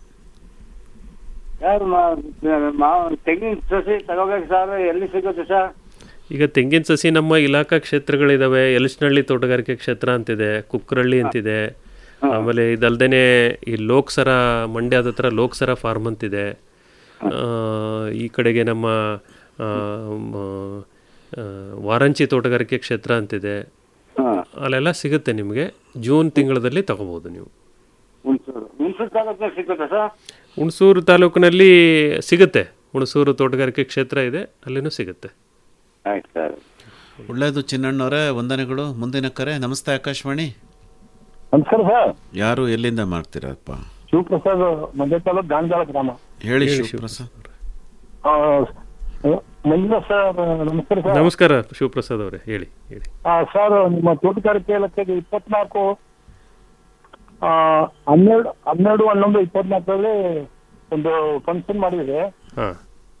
ಸರ್ ಮಾವು ತೆಂಗಿನ ಸಸಿ ತಗೋಬೇಕು ಸರ್ ಎಲ್ಲಿ ಸಿಗುತ್ತೆ ಸರ್ ಈಗ ತೆಂಗಿನ ಸಸಿ ನಮ್ಮ ಇಲಾಖಾ ಕ್ಷೇತ್ರಗಳಿದಾವೆ ಯಲಚನಹಳ್ಳಿ ತೋಟಗಾರಿಕೆ ಕ್ಷೇತ್ರ ಅಂತಿದೆ ಕುಕ್ಕರಳ್ಳಿ ಅಂತಿದೆ ಆಮೇಲೆ ಇದಲ್ದೇನೆ ಈ ಲೋಕ್ಸರ ಮಂಡ್ಯದ ಹತ್ರ ಲೋಕ್ಸರ ಫಾರ್ಮ್ ಅಂತಿದೆ ಆ, ಈ ಕಡೆಗೆ ನಮ್ಮ ಆ, ಮ- ಆ, ವಾರಂಚಿ ತೋಟಗಾರಿಕೆ ಕ್ಷೇತ್ರ ಅಂತಿದೆ ಅಲ್ಲೆಲ್ಲ ಸಿಗುತ್ತೆ ನಿಮಗೆ ಜೂನ್ ತಿಂಗಳಲ್ಲಿ ತಗೋಬೋದು ನೀವು ಹುಣಸೂರು ಹುಣಸೂರು ತಾಲೂಕಿನಲ್ಲಿ ಸಿಗುತ್ತೆ ಸರ್ ಹುಣಸೂರು ತಾಲೂಕಿನಲ್ಲಿ ಸಿಗುತ್ತೆ ಹುಣಸೂರು ತೋಟಗಾರಿಕೆ ಕ್ಷೇತ್ರ ಇದೆ ಅಲ್ಲಿನೂ ಸಿಗುತ್ತೆ ಆಯ್ತು ಸರ್ ಒಳ್ಳೆಯದು ಚಿನ್ನಣ್ಣವರೇ ವಂದನೆಗಳು ಮುಂದಿನ ಕರೆ ನಮಸ್ತೆ ಆಕಾಶವಾಣಿ ನಮಸ್ಕಾರ ಸರ್ ಯಾರು ಎಲ್ಲಿಂದ ಮಾಡ್ತೀರಪ್ಪ ಶಿವಪ್ರಸಾದ್ ಮಂಡ್ಯ ತಾಲೂಕು ಗಾಂಧಾಳ ಗ್ರಾಮ ಹೇಳಿ ಹೇಳಿ ಶಿವಪ್ರಸಾದ್ ಆ, ಮಂಜುನಾಥ್ ಸರ್ ನಮಸ್ಕಾರ ಸರ್ ನಮಸ್ಕಾರ ಶಿವಪ್ರಸಾದ್ ಅವರೇ ಹೇಳಿ ಹೇಳಿ ಆ, ಸರ್ ನಿಮ್ಮ ತೋಟಗಾರಿಕೆ ಇಲಾಖೆಗೆ ಇಪ್ಪತ್ನಾಲ್ಕು ಆ, ಹನ್ನೆರಡು ಹನ್ನೆರಡು ಹನ್ನೊಂದು ಇಪ್ಪತ್ನಾಲ್ಕರಲ್ಲಿ ಒಂದು ಫಂಕ್ಷನ್ ಮಾಡಿದ್ರೆ ಹಾಂ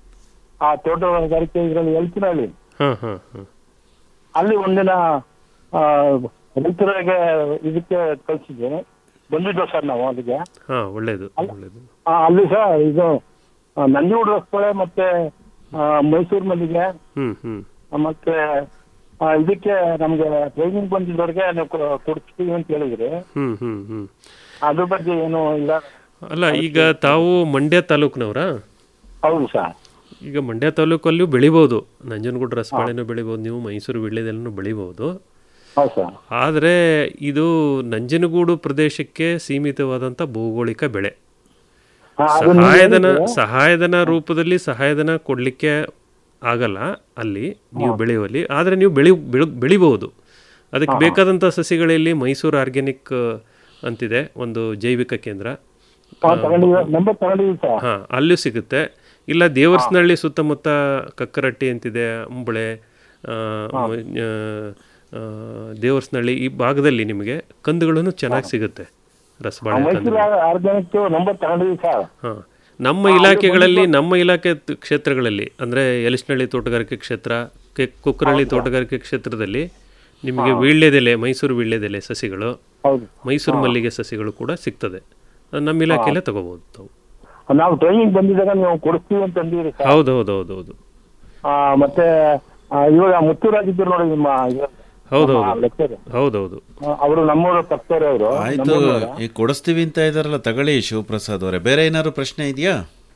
ಆ ತೋಟಗಾರಿಕೆ ಇದರಲ್ಲಿ ಎಲ್ತಿನಹಳ್ಳಿ ಹಾಂ ಹಾಂ ಹಾಂ ಅಲ್ಲಿ ಒಂದಿನ ಆ, ರೈತರಿಗೆ ಇದಕ್ಕೆ ಕಳಿಸಿದ್ದೆ ಬಂದಿದ್ದೋ ಸರ್ ನಾವು ಅಲ್ಲಿಗೆ ಹಾಂ ಒಳ್ಳೇದು ಒಳ್ಳೇದು ಆ, ಅಲ್ಲಿ ಸರ್ ಇದು ಆ, ನಂಜನಗೂಡು ರಸ್ತೆ ಮತ್ತೆ ಆ, ಮೈಸೂರು ಮಲ್ಲಿಗೆ ಹ್ಮ್ ಹ್ಮ್ ಮತ್ತೆ ಆ, ಇದಕ್ಕೆ ನಮ್ಗೆ ಟ್ರೈನಿಂಗ್ ಬಂದಿದ್ದವ್ರಿಗೆ ನೀವು ಕೊ- ಕೊಡ್ತೀವಿ ಅಂತ ಹೇಳಿದ್ರಿ ಹ್ಮ್ ಹ್ಮ್ ಹ್ಮ್ ಅದ್ರ ಬಗ್ಗೆ ಏನು ಇಲ್ಲ ಅಲ್ಲ ಈಗ ತಾವು ಮಂಡ್ಯ ತಾಲೂಕ್ನವರಾ ಹೌದು ಸರ್ ಈಗ ಮಂಡ್ಯ ತಾಲೂಕಲ್ಲೂ ಬೆಳಿಬೋದು ನಂಜನಗೂಡು ರಸಬಾಳೆನೂ ಬೆಳಿಬೋದು ನೀವು ಮೈಸೂರು ವೀಳ್ಯದೆಲ್ಲನೂ ಬೆಳಿಬೋದು ಹೌದು ಸರ್ ಆದರೆ ಇದು ನಂಜನಗೂಡು ಪ್ರದೇಶಕ್ಕೆ ಸೀಮಿತವಾದಂಥ ಭೌಗೋಳಿಕ ಬೆಳೆ ಹಾ, ಅದು ನೀವು ಸಹಾಯಧನ ಹೇಳಿದ್ದು. ಸಹಾಯಧನ ರೂಪದಲ್ಲಿ ಸಹಾಯಧನ ಕೊಡಲಿಕ್ಕೆ ಆಗಲ್ಲ ಅಲ್ಲಿ ನೀವು ಬೆಳೆಯುವಲ್ಲಿ ಆದರೆ ನೀವು ಬೆಳಿ ಬೆಳು- ಬೆಳಿಬಹುದು ಅದಕ್ಕೆ ಬೇಕಾದಂಥ ಸಸಿಗಳಲ್ಲಿ ಮೈಸೂರು ಆರ್ಗ್ಯಾನಿಕ್ ಅಂತಿದೆ ಒಂದು ಜೈವಿಕ ಕೇಂದ್ರ ಹಾ, ತಗೊಂಡಿದ್ದೀವಿ ನಂಬರ್ ತಗೊಂಡಿದ್ದೀವಿ ಸರ್ ಹಾಂ ಅಲ್ಲೂ ಸಿಗುತ್ತೆ ಇಲ್ಲ ದೇವರಸ್ನಹಳ್ಳಿ ಸುತ್ತಮುತ್ತ ಕಕ್ಕರಟ್ಟಿ ಅಂತಿದೆ ಅಂಬಳೆ ಆ, ಮ- ಆ, ದೇವರಸ್ನಹಳ್ಳಿ ಈ ಭಾಗದಲ್ಲಿ ನಿಮಗೆ ಕಂದುಗಳನ್ನು ಚೆನ್ನಾಗಿ ಸಿಗುತ್ತೆ ರಸಬಾಳೆ ಕಂದು ಮೈಸೂರು ಆರ್ಗ್ಯಾನಿಕ್ ನಂಬರ್ ತಗೊಂಡಿದ್ದೀವಿ ಸರ್ ಹಾಂ ನಮ್ಮ ಇಲಾಖೆಗಳಲ್ಲಿ ನಮ್ಮ ಇಲಾಖೆ ತ್- ಕ್ಷೇತ್ರಗಳಲ್ಲಿ ಅಂದರೆ ಯಲಚನಹಳ್ಳಿ ತೋಟಗಾರಿಕೆ ಕ್ಷೇತ್ರ ಕೆ- ಕುಕ್ಕರಳ್ಳಿ ತೋಟಗಾರಿಕೆ ಕ್ಷೇತ್ರದಲ್ಲಿ ನಿಮಗೆ ವೀಳ್ಯದೆಲೆ ಮೈಸೂರು ವೀಳ್ಯದೆಲೆ ಸಸಿಗಳು ಹೌದು ಮೈಸೂರು ಮಲ್ಲಿಗೆ ಸಸಿಗಳು ಕೂಡ ಸಿಗ್ತದೆ ಅದು ನಮ್ಮ ಇಲಾಖೆಯಲ್ಲೇ ತಗೋಬೋದು ತಾವು ನಾವು ಟ್ರೈನಿಂಗ್ ಬಂದಿದ್ದಾಗ ನೀವು ಕೊಡಿಸ್ತೀವಿ ಅಂತ ಅಂದಿರಿ ಸರ್ ಹೌದು ಹೌದು ಹೌದು ಹೌದು ಆ, ಮತ್ತೆ ಆ, ಇವಾಗ ಮುತ್ತೂರಾಗಿದ್ರು ನೋಡಿ ನಿಮ್ಮ ಹೌದು ನಮ್ಮ ಹೌದು lecturer. ಹೌದೌದು ಆ, ಅವರು ನಮ್ಮೂರು ತಪ್ತಾರೆ ಅವರು ಆಯ್ತು ಈಗ ಕೊಡಿಸ್ತೀವಿ ಅಂತ ಇದಾರಲ್ಲ ತಗೊಳ್ಳಿ ಶಿವಪ್ರಸಾದ್ ಅವರೇ ಬೇರೆ ಏನಾದ್ರು ಪ್ರಶ್ನೆ ಇದೆಯಾ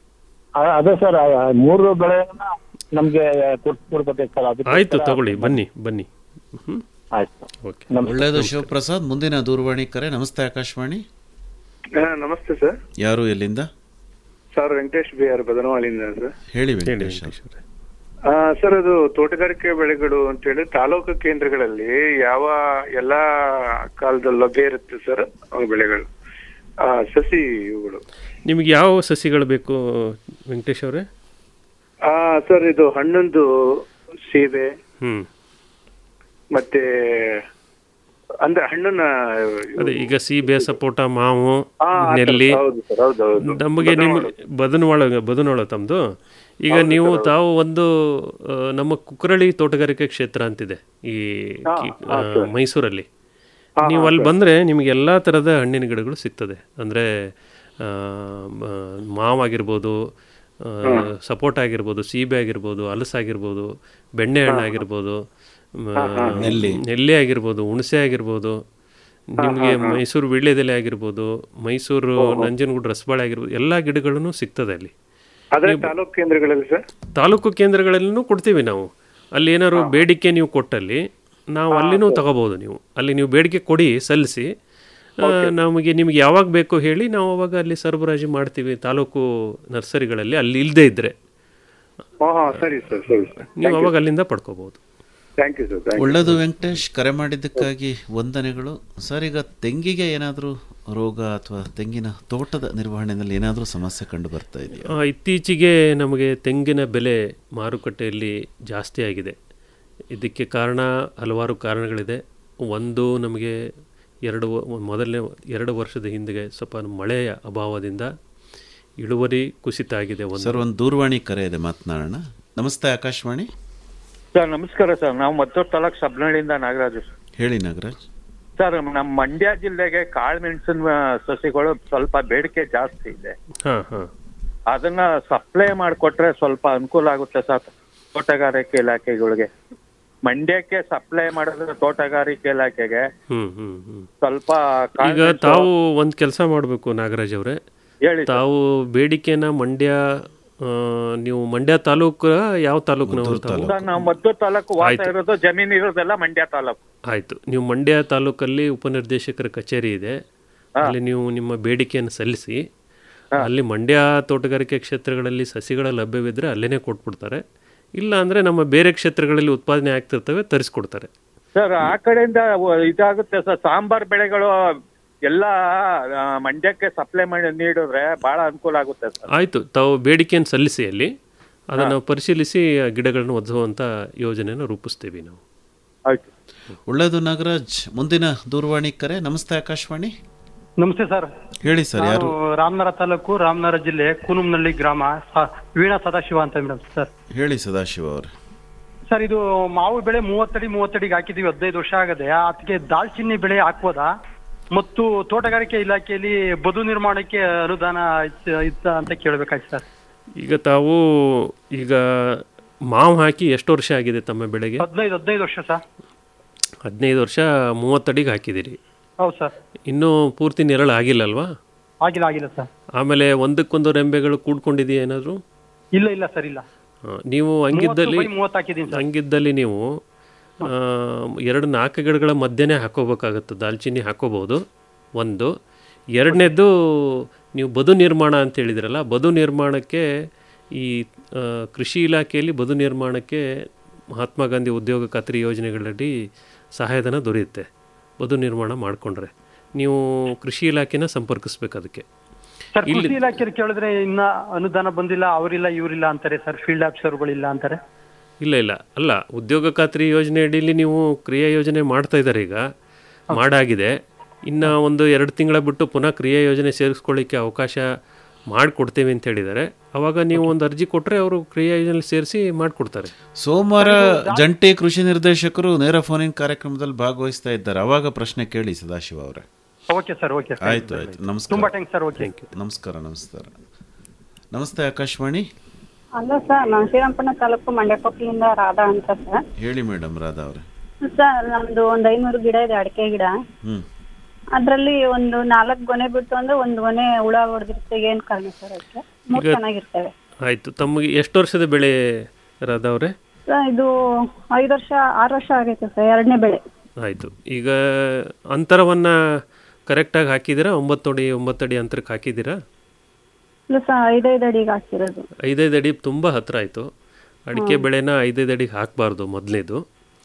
ಅದೇ ಸರ್ ಆ, ಮೂರು ಬೆಳೆಗಳನ್ನ ನಮ್ಗೆ ಕೊಡ್ಸ್ಕೊಡ್ಬೇಕು ಸರ್ ಅದಕ್ಕೆ ಆಯ್ತು ತಗೊಳ್ಳಿ ಬನ್ನಿ ಬನ್ನಿ ಹ್ಮ್ ಆಯ್ತು ಓಕೆ ಒಳ್ಳೆಯದು ಶಿವಪ್ರಸಾದ್ ಮುಂದಿನ ದೂರವಾಣಿ ಕರೆ ನಮಸ್ತೆ ಆಕಾಶವಾಣಿ ನಮಸ್ತೆ ಸರ್ ಯಾರು ಎಲ್ಲಿಂದ ಸರ್ ವೆಂಕಟೇಶ್ ಬಿ ಆರ್ ಬದನವಾಳಿಯಿಂದ ಸರ್ ಹೇಳಿ ವೆಂಕಟೇಶ್ ಆ, ಆ, ಸರ್ ಅದು ತೋಟಗಾರಿಕೆ ಬೆಳೆಗಳು ಅಂತೇಳಿ ತಾಲೂಕು ಕೇಂದ್ರಗಳಲ್ಲಿ ಯಾವ ಎಲ್ಲಾ ಕಾಲದಲ್ಲಿ ಲಭ್ಯ ಇರುತ್ತೆ ಸರ್ ಅವು ಬೆಳೆಗಳು ಆ, ಸಸಿ ಇವುಗಳು ನಿಮಗೆ ಯಾವ ಸಸಿಗಳು ಬೇಕು ವೆಂಕಟೇಶ್ ಅವರೇ ಆ, ಸರ್ ಇದು ಹಣ್ಣೊಂದು ಸೀಬೆ ಹ್ಮ್ ಮತ್ತೆ ಅಂದ್ರೆ ಹಣ್ಣನ್ನ ಅದೇ ಈಗ ಸೀಬೆ ಸಪೋಟ ಮಾವು ಆ, ಆ ಥರ- ನೆಲ್ಲಿ ಹೌದು ಸರ್ ಹೌದು ಹೌದು ನಮಗೆ ನಿಮ್ಗೆ ಬದನವಾಳ ಬದನವಾಳ ತಮ್ಮದು ಈಗ ಹೌದು ನೀವು ಸರ್, ಹೌದು. ತಾವು ಒಂದು ಆ, ನಮ್ಮ ಕುಕ್ಕರಳ್ಳಿ ತೋಟಗಾರಿಕೆ ಕ್ಷೇತ್ರ ಅಂತಿದೆ ಈ ಹಾ, ಕಿ- ಹಾ, ಆ, ಸರ್. ಮೈಸೂರಲ್ಲಿ ಹಾ, ನೀವು ಹಾ, ಅಲ್ಲಿ ಸರ್. ಬಂದರೆ ನಿಮಗೆ ಎಲ್ಲ ಥರದ ಹಣ್ಣಿನ ಗಿಡಗಳು ಸಿಗ್ತದೆ ಅಂದರೆ ಮಾವಾಗಿರ್ಬೋದು ಆ, ಹ್ಮ್. ಸಪೋಟ ಆಗಿರ್ಬೋದು ಸೀಬೆ ಆಗಿರ್ಬೋದು ಹಲಸಾಗಿರ್ಬೋದು ಬೆಣ್ಣೆ ಹಣ್ಣು ಆಗಿರ್ಬೋದು ಮ, ಹಾ, ಹಾ. ನೆಲ್ಲಿ. ನೆಲ್ಲಿ ಆಗಿರ್ಬೋದು ಹುಣಸೆ ಆಗಿರ್ಬೋದು ನಿಮಗೆ ಹಾ, ಹಾ. ಮೈಸೂರು ವೀಳ್ಯದೆಲೆ ಆಗಿರ್ಬೋದು ಮೈಸೂರು ಓಹೋ. ನಂಜನಗೂಡು ರಸಬಾಳೆ ಆಗಿರ್ಬೋದು ಎಲ್ಲ ಗಿಡಗಳನ್ನು ಸಿಗ್ತದೆ ಅಲ್ಲಿ ಅದೇ ನೀವು- ತಾಲೂಕು ಕೇಂದ್ರಗಳಲ್ಲಿ ಸರ್ ತಾಲೂಕು ಕೇಂದ್ರಗಳಲ್ಲೂ ಕೊಡ್ತೀವಿ ನಾವು ಅಲ್ಲಿ ಏನಾದ್ರು ಬೇಡಿಕೆ ನೀವು ಕೊಟ್ಟಲ್ಲಿ ನಾವು ಅಲ್ಲಿನೂ ತಗೋಬಹುದು ನೀವು ಅಲ್ಲಿ ನೀವು ಬೇಡಿಕೆ ಕೊಡಿ ಸಲ್ಲಿಸಿ ಆ, ನಮಗೆ ನಿಮ್ಗೆ ಯಾವಾಗ ಬೇಕು ಹೇಳಿ ನಾವು ಅವಾಗ ಅಲ್ಲಿ ಸರಬರಾಜು ಮಾಡ್ತೀವಿ ತಾಲೂಕು ನರ್ಸರಿಗಳಲ್ಲಿ ಅಲ್ಲಿ ಇಲ್ಲದೇ ಇದ್ರೆ ಹಾ ಹಾ ಸರಿ ಸರ್ ಸರಿ ಸರ್ ನೀವು ಅವಾಗ ಅಲ್ಲಿಂದ ಪಡ್ಕೋಬಹುದು thank you sir thank you ಒಳ್ಳೆಯದು ವೆಂಕಟೇಶ್ ಕರೆ ಮಾಡಿದ್ದಕ್ಕಾಗಿ ವಂದನೆಗಳು ಸರ್ ಈಗ ತೆಂಗಿಗೆ ಏನಾದರೂ ರೋಗ ಅಥವಾ ತೆಂಗಿನ ತೋಟದ ನಿರ್ವಹಣೆಯಲ್ಲಿ ಏನಾದರೂ ಸಮಸ್ಯೆ ಕಂಡು ಬರ್ತಾ ಇದೆಯಾ ಆ, ಇತ್ತೀಚೆಗೆ ನಮಗೆ ತೆಂಗಿನ ಬೆಲೆ ಮಾರುಕಟ್ಟೆಯಲ್ಲಿ ಜಾಸ್ತಿ ಆಗಿದೆ ಇದಕ್ಕೆ ಕಾರಣ ಹಲವಾರು ಕಾರಣಗಳಿದೆ ಒಂದು ನಮಗೆ ಎರಡು ವ- ಮೊದಲನೇ ಎರಡು ವರ್ಷದ ಹಿಂದೆ ಸ್ವಲ್ಪ ಮಳೆಯ ಅಭಾವದಿಂದ ಇಳುವರಿ ಕುಸಿತ ಆಗಿದೆ ಒಂದು ಸರ್ ಒಂದು ದೂರವಾಣಿ ಕರೆ ಇದೆ ಮಾತನಾಡೋಣ ನಮಸ್ತೆ ಆಕಾಶವಾಣಿ ಸರ್ ನಮಸ್ಕಾರ ಸರ್ ನಾವು ಮದ್ದೂರು ತಾಲೂಕು ಸಬ್ನಹಳ್ಳಿಯಿಂದ ನಾಗರಾಜು ಹೇಳಿ ನಾಗರಾಜ್ ಸರ್ ನಮ್ಮ ಮಂಡ್ಯ ಜಿಲ್ಲೆಗೆ ಕಾಳು ಮೆಣಸಿನ ಸಸಿಗಳು ಸ್ವಲ್ಪ ಬೇಡಿಕೆ ಜಾಸ್ತಿ ಇದೆ ಹಾಂ ಹಾಂ ಅದನ್ನ ಸಪ್ಲೈ ಮಾಡಿಕೊಟ್ರೆ ಸ್ವಲ್ಪ ಅನುಕೂಲ ಆಗುತ್ತೆ ಸರ್ ತೋಟಗಾರಿಕೆ ಇಲಾಖೆಗಳಿಗೆ ಮಂಡ್ಯಕ್ಕೆ ಸಪ್ಲೈ ಮಾಡಿದ್ರೆ ತೋಟಗಾರಿಕೆ ಇಲಾಖೆಗೆ ಹ್ಮ್ ಹ್ಮ್ ಹ್ಮ್ ಸ್ವಲ್ಪ ಕಾಳು ಈಗ ಮೆಣಸು- ತಾವು ಒಂದು ಕೆಲಸ ಮಾಡಬೇಕು ನಾಗರಾಜ್ ಅವರೇ ಹೇಳಿ ತಾವು ಬೇಡಿಕೆನ ಮಂಡ್ಯ ಆ, ನೀವು ಮಂಡ್ಯ ತಾಲೂಕು ಯಾವ ತಾಲೂಕಿನವರು ತಾವು ಸರ್ ನಾವು ಮದ್ದೂರು ತಾಲೂಕು ವಾಸ ಆಯ್ತು. ಇರೋದು ಜಮೀನು ಇರೋದೆಲ್ಲ ಮಂಡ್ಯ ತಾಲೂಕು ಆಯಿತು ನೀವು ಮಂಡ್ಯ ತಾಲೂಕಲ್ಲಿ ಉಪನಿರ್ದೇಶಕರ ಕಚೇರಿ ಇದೆ ಅಲ್ಲಿ ನೀವು ನಿಮ್ಮ ಬೇಡಿಕೆಯನ್ನು ಸಲ್ಲಿಸಿ ಅಲ್ಲಿ ಮಂಡ್ಯ ತೋಟಗಾರಿಕೆ ಕ್ಷೇತ್ರಗಳಲ್ಲಿ ಸಸಿಗಳ ಲಭ್ಯವಿದ್ದರೆ ಅಲ್ಲೇ ಕೊಟ್ಬಿಡ್ತಾರೆ ಇಲ್ಲ ಅಂದರೆ ನಮ್ಮ ಬೇರೆ ಕ್ಷೇತ್ರಗಳಲ್ಲಿ ಉತ್ಪಾದನೆ ಆಗ್ತಿರ್ತವೆ ತರಿಸ್ಕೊಡ್ತಾರೆ ಸರ್ ಆ ಕಡೆಯಿಂದ ವ- ಇದಾಗುತ್ತೆ ಸರ್ ಸಾಂಬಾರ್ ಬೆಳೆಗಳು ಎಲ್ಲ ಆ, ಮಂಡ್ಯಕ್ಕೆ ಸಪ್ಲೈ ಮಾಡಿ ನೀಡಿದ್ರೆ ಬಹಳ ಅನುಕೂಲ ಆಗುತ್ತೆ ಸರ್ ಆಯಿತು ತಾವು ಬೇಡಿಕೆಯನ್ನು ಸಲ್ಲಿಸಿ ಅಲ್ಲಿ ಅದನ್ನು ಪರಿಶೀಲಿಸಿ ಆ ಗಿಡಗಳನ್ನು ಒದಗುವಂಥ ಯೋಜನೆಯನ್ನು ರೂಪಿಸ್ತೀವಿ ನಾವು ಆಯ್ತು ಒಳ್ಳೆಯದು ನಾಗರಾಜ್ ಮುಂದಿನ ದೂರವಾಣಿ ಕರೆ ನಮಸ್ತೆ ಆಕಾಶವಾಣಿ ನಮಸ್ತೆ ಸರ್ ಹೇಳಿ ಸರ್ ಯಾರು ನಾನು ರಾಮನಗರ ತಾಲೂಕು ರಾಮನಗರ ಜಿಲ್ಲೆ ಕೂನುಮ್ನಳ್ಳಿ ಗ್ರಾಮ ಸ- ವೀಣಾ ಸದಾಶಿವ ಅಂತ ಮೇಡಮ್ ಸರ್ ಹೇಳಿ ಸದಾಶಿವ ಅವರು ಸರ್ ಇದು ಮಾವು ಬೆಳೆ ಮೂವತ್ತಡಿ ಮೂವತ್ತಡಿಗೆ ಹಾಕಿದೀವಿ ಹದಿನೈದು ವರ್ಷ ಆಗದೆ ಅದಕ್ಕೆ ದಾಲ್ಚಿನ್ನಿ ಬೆಳೆ ಹಾಕ್ಬೋದಾ ಮತ್ತು ತೋಟಗಾರಿಕೆ ಇಲಾಖೆಯಲ್ಲಿ ಬದು ನಿರ್ಮಾಣಕ್ಕೆ ಅನುದಾನ ಇತ್ತ- ಇತ್ತ ಅಂತ ಕೇಳಬೇಕಾಯ್ತು ಸರ್ ಈಗ ತಾವು ಈಗ ಮಾವು ಹಾಕಿ ಎಷ್ಟು ವರ್ಷ ಆಗಿದೆ ತಮ್ಮ ಬೆಳೆಗೆ ಹದಿನೈದು ಹದಿನೈದು ವರ್ಷ ಸರ್ ಹದಿನೈದು ವರ್ಷ ಮೂವತ್ತಡಿಗೆ ಹಾಕಿದ್ದೀರಿ ಹೌದು ಸರ್ ಇನ್ನೂ ಪೂರ್ತಿ ನೆರಳು ಆಗಿಲ್ಲ ಅಲ್ವಾ ಆಗಿಲ್ಲ ಆಗಿಲ್ಲ ಸರ್ ಆಮೇಲೆ ಒಂದಕ್ಕೊಂದು ರೆಂಬೆಗಳು ಕೂಡ್ಕೊಂಡಿದೆಯಾ ಏನಾದರೂ ಇಲ್ಲ ಇಲ್ಲ ಸರ್ ಇಲ್ಲ ನೀವು ಹಂಗಿದ್ದಲ್ಲಿ ಮೂವತ್ತು by ಮೂವತ್ತು ಹಾಕಿದ್ದೀನಿ ಸರ್ ಹಂಗಿದ್ದಲ್ಲಿ ನೀವು ಆ, ಎರಡು ನಾಲ್ಕು ಗಿಡಗಳ ಮಧ್ಯೆನೇ ಹಾಕೋಬೇಕಾಗತ್ತೆ ದಾಲ್ಚಿನ್ನಿ ಹಾಕೋಬಹುದು ಒಂದು ಎರಡನೇದು ನೀವು ಬದು ನಿರ್ಮಾಣ ಅಂತ ಹೇಳಿದ್ರಲ್ಲ ಬದು ನಿರ್ಮಾಣಕ್ಕೆ ಈ ಆ, ಕೃಷಿ ಇಲಾಖೆಯಲ್ಲಿ ಬದು ನಿರ್ಮಾಣಕ್ಕೆ ಮಹಾತ್ಮ ಗಾಂಧಿ ಉದ್ಯೋಗ ಖಾತ್ರಿ ಯೋಜನೆಗಳಡಿ ಸಹಾಯಧನ ದೊರೆಯುತ್ತೆ ಬದು ನಿರ್ಮಾಣ ಮಾಡಿಕೊಂಡ್ರೆ ನೀವು ಕೃಷಿ ಇಲಾಖೆನ ಸಂಪರ್ಕಿಸ್ಬೇಕು ಅದಕ್ಕೆ ಸರ್ ಇಲ್ಲಿ ಕೃಷಿ ಇಲಾಖೆ ಕೇಳಿದ್ರೆ ಇನ್ನ ಅನುದಾನ ಬಂದಿಲ್ಲ ಅವರಿಲ್ಲ ಇವರಿಲ್ಲ ಅಂತಾರೆ ಸರ್ ಫೀಲ್ಡ್ ಆಫೀಸರ್ಗಳಿಲ್ಲ ಅಂತಾರೆ ಇಲ್ಲ ಇಲ್ಲ ಅಲ್ಲ ಉದ್ಯೋಗ ಖಾತ್ರಿ ಯೋಜನೆ ಅಡಿಯಲ್ಲಿ ನೀವು ಕ್ರಿಯಾ ಯೋಜನೆ ಮಾಡ್ತಾ ಇದ್ದಾರೆ ಈಗ ಮಾಡಾಗಿದೆ ಇನ್ನು ಒಂದು ಎರಡು ತಿಂಗಳ ಬಿಟ್ಟು ಪುನಃ ಕ್ರಿಯಾ ಯೋಜನೆ ಸೇರಿಸ್ಕೊಳ್ಳಿಕ್ಕೆ ಅವಕಾಶ ಮಾಡಿಕೊಡ್ತೇವೆ ಅಂತ ಹೇಳಿದ್ದಾರೆ ಅವಾಗ ನೀವು ಒಂದು ಅರ್ಜಿ ಕೊಟ್ಟರೆ ಅವರು ಕ್ರಿಯಾ ಯೋಜನೆ ಸೇರಿಸಿ ಮಾಡಿಕೊಡ್ತಾರೆ ಸೋಮವಾರ ಜಂಟಿ ಕೃಷಿ ನಿರ್ದೇಶಕರು ನೇರ ಫೋನಿನ್ ಕಾರ್ಯಕ್ರಮದಲ್ಲಿ ಭಾಗವಹಿಸ್ತಾ ಇದ್ದಾರೆ ಅವಾಗ ಪ್ರಶ್ನೆ ಕೇಳಿ ಸದಾಶಿವ ಅವರೇ ಓಕೆ ಸರ್ ಓಕೆ ಸರ್ ಆಯ್ತು ಆಯ್ತು ನಮಸ್ಕಾರ ತುಂಬಾ ಥ್ಯಾಂಕ್ಸ್ ಸರ್ ಓಕೆ ನಮಸ್ಕಾರ ನಮಸ್ಕಾರ ನಮಸ್ತೆ ಆಕಾಶವಾಣಿ ಹಲೋ ಸರ್ ನಾನು ಶ್ರೀರಂಗಪಟ್ಟಣ ತಾಲೂಕು ಮಂಡ್ಯಕೊಪ್ಪಲಿಂದ ರಾಧಾ ಅಂತ ಸರ್ ಹೇಳಿ ಮೇಡಮ್ ರಾಧಾ ಅವರೇ ಸರ್ ನಮ್ದು ಒಂದ್ ಐನೂರು ಗಿಡ ಇದೆ ಅಡಿಕೆ ಗಿಡ ಹ್ಮ್ ಅದ್ರಲ್ಲಿ ಒಂದು ನಾಲ್ಕು ಗೊನೆ ಬಿಟ್ಟು ಅಂದ್ರೆ ಒಂದು ಗೊನೆ ಹುಳ ಹೊಡೆದಿರುತ್ತೆ ಏನ್ ಕಾರಣ ಸರ್ ಅದಕ್ಕೆ ಮೂರ್ ಈಗ- ಚೆನ್ನಾಗಿರ್ತವೆ ಆಯಿತು ತಮಗೆ ಎಷ್ಟು ವರ್ಷದ ಬೆಳೆ ರಾಧಾ ಅವರೇ ಸರ್ ಇದು ಐದು ವರ್ಷ ಆರು ವರ್ಷ ಆಗೈತೆ ಸರ್ ಎರಡನೇ ಬೆಳೆ ಆಯಿತು ಈಗ ಅಂತರವನ್ನು ಕರೆಕ್ಟಾಗಿ ಹಾಕಿದ್ದೀರಾ ಒಂಬತ್ತು ಅಡಿ ಒಂಬತ್ತು ಅಡಿ ಅಂತರಕ್ಕೆ ಹಾಕಿದ್ದೀರಾ ಇಲ್ಲ ಸರ್ ಐದೈದು ಅಡಿಗೆ ಹಾಕಿರೋದು ಐದೈದು ಅಡಿ ತುಂಬ ಹತ್ತಿರ ಆಯಿತು ಅಡಿಕೆ ಬೆಳೆನ ಐದೈದು ಅಡಿಗೆ ಹಾಕಬಾರ್ದು ಮೊದಲನೇದು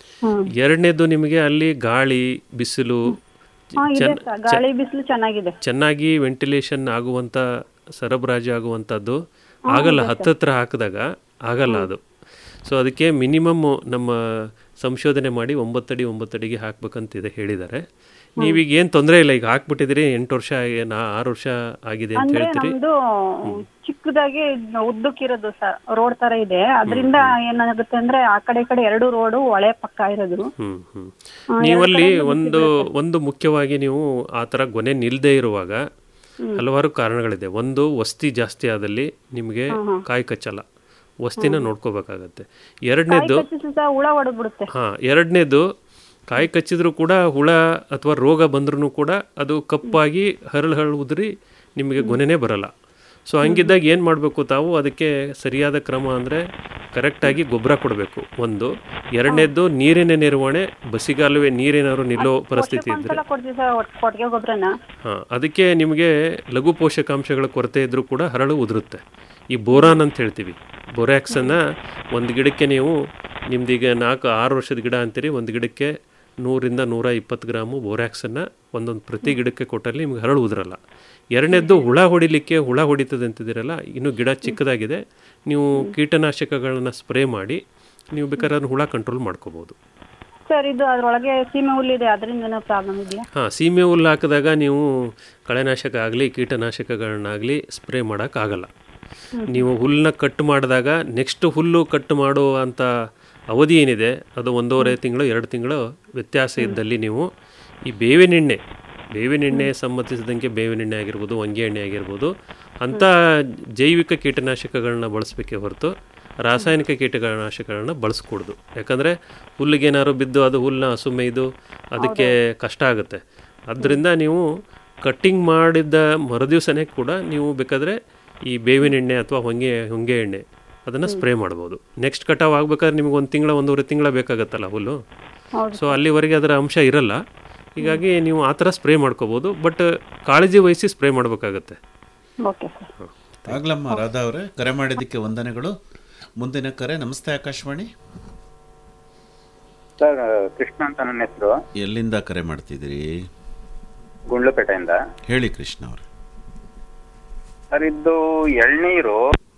ಎರಡನೇದು ನಿಮಗೆ ಅಲ್ಲಿ ಗಾಳಿ ಬಿಸಿಲು ಹಾ ಇದೆ ಚೆನ್ನ- ಸರ್ ಗಾಳಿ ಬಿಸಿಲು ಚೆನ್ನಾಗಿದೆ ಚೆನ್ನಾಗಿ ವೆಂಟಿಲೇಷನ್ ಆಗುವಂಥ ಸರಬರಾಜು ಆಗುವಂಥದ್ದು ಆಗಲ್ಲ ಹತ್ತತ್ರ ಹಾಕಿದಾಗ ಆಗಲ್ಲ ಅದು ಸೊ ಅದಕ್ಕೆ ಮಿನಿಮಮ್ ನಮ್ಮ ಸಂಶೋಧನೆ ಮಾಡಿ ಒಂಬತ್ತಡಿ ಒಂಬತ್ತಡಿಗೆ ಹಾಕ್ಬೇಕಂತಿದೆ ಹೇಳಿದ್ದಾರೆ ನೀವೀಗ ಏನು ತೊಂದರೆ ಇಲ್ಲ ಈಗ ಹಾಕ್ಬಿಟ್ಟಿದ್ದೀರಿ ಎಂಟು ವರ್ಷ ಆಗಿ- ನಾ ಆರು ವರ್ಷ ಆಗಿದೆ ಅಂತ ಅಂದ್ರೆ ಹೇಳ್ತೀರಿ ನಮ್ದು ಚಿಕ್ಕದಾಗಿ ಉದ್ದಕ್ಕಿರೋದು ಸರ್ ರೋಡ್ ತರ ಇದೆ ಅದರಿಂದ ಏನಾಗುತ್ತೆ ಅಂದ್ರೆ ಆ ಕಡೆ ಈ ಕಡೆ ಎರಡು ರೋಡು ಒಳೆ ಪಕ್ಕ ಇರೋದು ಹ್ಮ್ ಹ್ಮ್ ಹಾ, ನೀವಲ್ಲಿ ಎರಡು ಕಡೆನೂ ಒಂದು ಒಂದು ಮುಖ್ಯವಾಗಿ ನೀವು ಆ ಥರ ಗೊನೆ ನಿಲ್ದೇ ಇರುವಾಗ ಹಲವಾರು ಕಾರಣಗಳಿದೆ ಒಂದು ವಸ್ತಿ ಜಾಸ್ತಿ ಆದಲ್ಲಿ ನಿಮಗೆ ಕಾಯಿ ಕಚ್ಚಲ್ಲ ವಸ್ತಿನ ನೋಡ್ಕೋಬೇಕಾಗತ್ತೆ ಎರಡನೇದು ಕಚ್ಚಿಸಿ ಸಹ ಹುಳ ಹೊಡೆದ್ಬಿಡುತ್ತೆ ಹಾಂ ಎರಡನೇದು ಕಾಯಿ ಕಚ್ಚಿದ್ರು ಕೂಡ ಹುಳ ಅಥವಾ ರೋಗ ಬಂದ್ರೂ ಕೂಡ ಅದು ಕಪ್ಪಾಗಿ ಹರಳು ಹರಳು ಉದುರಿ ನಿಮಗೆ ಗೊನೆನೇ ಬರಲ್ಲ ಸೊ ಹಂಗಿದ್ದಾಗ ಏನು ಮಾಡಬೇಕು ತಾವು ಅದಕ್ಕೆ ಸರಿಯಾದ ಕ್ರಮ ಅಂದರೆ ಕರೆಕ್ಟಾಗಿ ಗೊಬ್ಬರ ಕೊಡಬೇಕು ಒಂದು ಎರಡನೇದು ನೀರಿನ ನಿರ್ವಹಣೆ ಬಸಿಗಾಲುವೆ ನೀರೇನಾದ್ರು ನಿಲ್ಲೋ ಪರಿಸ್ಥಿತಿ ಇದ್ದರೆ ಒಂದ್ಸಲ ಕೊಡ್ತೀವಿ ಸರ್ ಕೊಟ್ಟಿಗೆ ಗೊಬ್ಬರನ ಹಾಂ ಅದಕ್ಕೆ ನಿಮಗೆ ಲಘು ಪೋಷಕಾಂಶಗಳ ಕೊರತೆ ಇದ್ದರೂ ಕೂಡ ಹರಳು ಉದುರುತ್ತೆ ಈ ಬೋರಾನ್ ಅಂತ ಹೇಳ್ತೀವಿ ಬೋರ್ಯಾಕ್ಸನ್ನು ಒಂದು ಗಿಡಕ್ಕೆ ನೀವು ನಿಮ್ದೀಗ ನಾಲ್ಕು ಆರು ವರ್ಷದ ಗಿಡ ಅಂತೀರಿ ಒಂದು ಗಿಡಕ್ಕೆ ನೂರಿಂದ ನೂರ ಇಪ್ಪತ್ತು ಗ್ರಾಮು ಬೋರ್ಯಾಕ್ಸನ್ನು ಒಂದೊಂದು ಪ್ರತಿ ಗಿಡಕ್ಕೆ ಕೊಟ್ಟಲ್ಲಿ ನಿಮ್ಗೆ ಹರಳು ಉದುರಲ್ಲ ಎರಡನೇದ್ದು ಹುಳ ಹೊಡಿಲಿಕ್ಕೆ ಹುಳ ಹೊಡಿತದೆ ಅಂತಿದ್ದೀರಲ್ಲ ಇನ್ನು ಗಿಡ ಚಿಕ್ಕದಾಗಿದೆ ನೀವು ಕೀಟನಾಶಕಗಳನ್ನ ಸ್ಪ್ರೇ ಮಾಡಿ ನೀವು ಬೇಕಾದ್ರೆ ಅದನ್ನ ಹುಳ ಕಂಟ್ರೋಲ್ ಮಾಡ್ಕೋಬೋದು ಸರ್ ಇದು ಅದ್ರೊಳಗೆ ಸೀಮೆ ಹುಲ್ಲಿದೆ ಅದರಿಂದ ಏನೋ ಪ್ರಾಬ್ಲಮ್ ಇದೆಯಾ ಹಾಂ ಸೀಮೆ ಹುಲ್ಲು ಹಾಕಿದಾಗ ನೀವು ಕಳೆನಾಶಕ ಆಗಲಿ ಕೀಟನಾಶಕಗಳನ್ನಾಗಲಿ ಸ್ಪ್ರೇ ಮಾಡೋಕ್ಕಾಗಲ್ಲ ನೀವು ಹುಲ್ಲನ್ನ ಕಟ್ ಮಾಡಿದಾಗ ನೆಕ್ಸ್ಟ್ ಹುಲ್ಲು ಕಟ್ ಮಾಡುವಂಥ ಅವಧಿ ಏನಿದೆ ಅದು ಒಂದೂವರೆ ತಿಂಗಳು ಎರಡು ತಿಂಗಳು ವ್ಯತ್ಯಾಸ ಇದ್ದಲ್ಲಿ ನೀವು ಈ ಬೇವಿನೆಣ್ಣೆ ಬೇವಿನೆಣ್ಣೆ ಸಂಬಂಧಿಸಿದಂಗೆ ಬೇವಿನೆಣ್ಣೆ ಆಗಿರ್ಬೋದು ಹೊಂಗೆ ಎಣ್ಣೆ ಆಗಿರ್ಬೋದು ಅಂಥ ಜೈವಿಕ ಕೀಟನಾಶಕಗಳನ್ನ ಬಳಸಬೇಕೇ ಹೊರತು ರಾಸಾಯನಿಕ ಕೀಟನಾಶಕಗಳನ್ನ ಬಳಸ್ಕೊಡ್ದು ಯಾಕಂದರೆ ಹುಲ್ಲಿಗೇನಾದ್ರು ಬಿದ್ದು ಅದು ಹುಲ್ಲನ್ನ ಹಸು ಮೇಯ್ದು ಅದಕ್ಕೆ ಕಷ್ಟ ಆಗುತ್ತೆ ಅದರಿಂದ ನೀವು ಕಟ್ಟಿಂಗ್ ಮಾಡಿದ ಮರುದಿವಸನೇ ಕೂಡ ನೀವು ಬೇಕಾದರೆ ಈ ಬೇವಿನ ಎಣ್ಣೆ ಅಥವಾ ಹೊಂಗೆ ಹೊಂಗೆ ಎಣ್ಣೆ ಅದನ್ನು ಸ್ಪ್ರೇ ಮಾಡ್ಬೋದು ನೆಕ್ಸ್ಟ್ ಕಟಾವ್ ಆಗ್ಬೇಕಾದ್ರೆ ನಿಮಗೆ ಒಂದು ತಿಂಗಳ ಒಂದೂವರೆ ತಿಂಗಳ ಬೇಕಾಗತ್ತಲ್ಲ ಹುಲ್ಲು ಸೊ ಅಲ್ಲಿವರೆಗೆ ಅದರ ಅಂಶ ಇರಲ್ಲ ಹೀಗಾಗಿ ನೀವು ಆ ಥರ ಸ್ಪ್ರೇ ಮಾಡ್ಕೋಬೋದು ಬಟ್ ಕಾಳಜಿ ವಹಿಸಿ ಸ್ಪ್ರೇ ಮಾಡಬೇಕಾಗತ್ತೆ ಓಕೆ ಸರ್ ಆಗ್ಲಮ್ಮ ರಾಧಾ ಅವರೇ ಕರೆ ಮಾಡಿದ್ದಕ್ಕೆ ವಂದನೆಗಳು ಮುಂದಿನ ಕರೆ ನಮಸ್ತೆ ಆಕಾಶವಾಣಿ ಸರ್ ಕೃಷ್ಣ ಅಂತ ನನ್ನ ಹೆಸರು ಎಲ್ಲಿಂದ ಕರೆ ಮಾಡ್ತಿದ್ದೀರಿ ಗುಂಡ್ಲುಪೇಟೆಯಿಂದ ಹೇಳಿ ಕೃಷ್ಣ ಅವರು ಸರ್ ಇದು ಎಳ್ನೀರು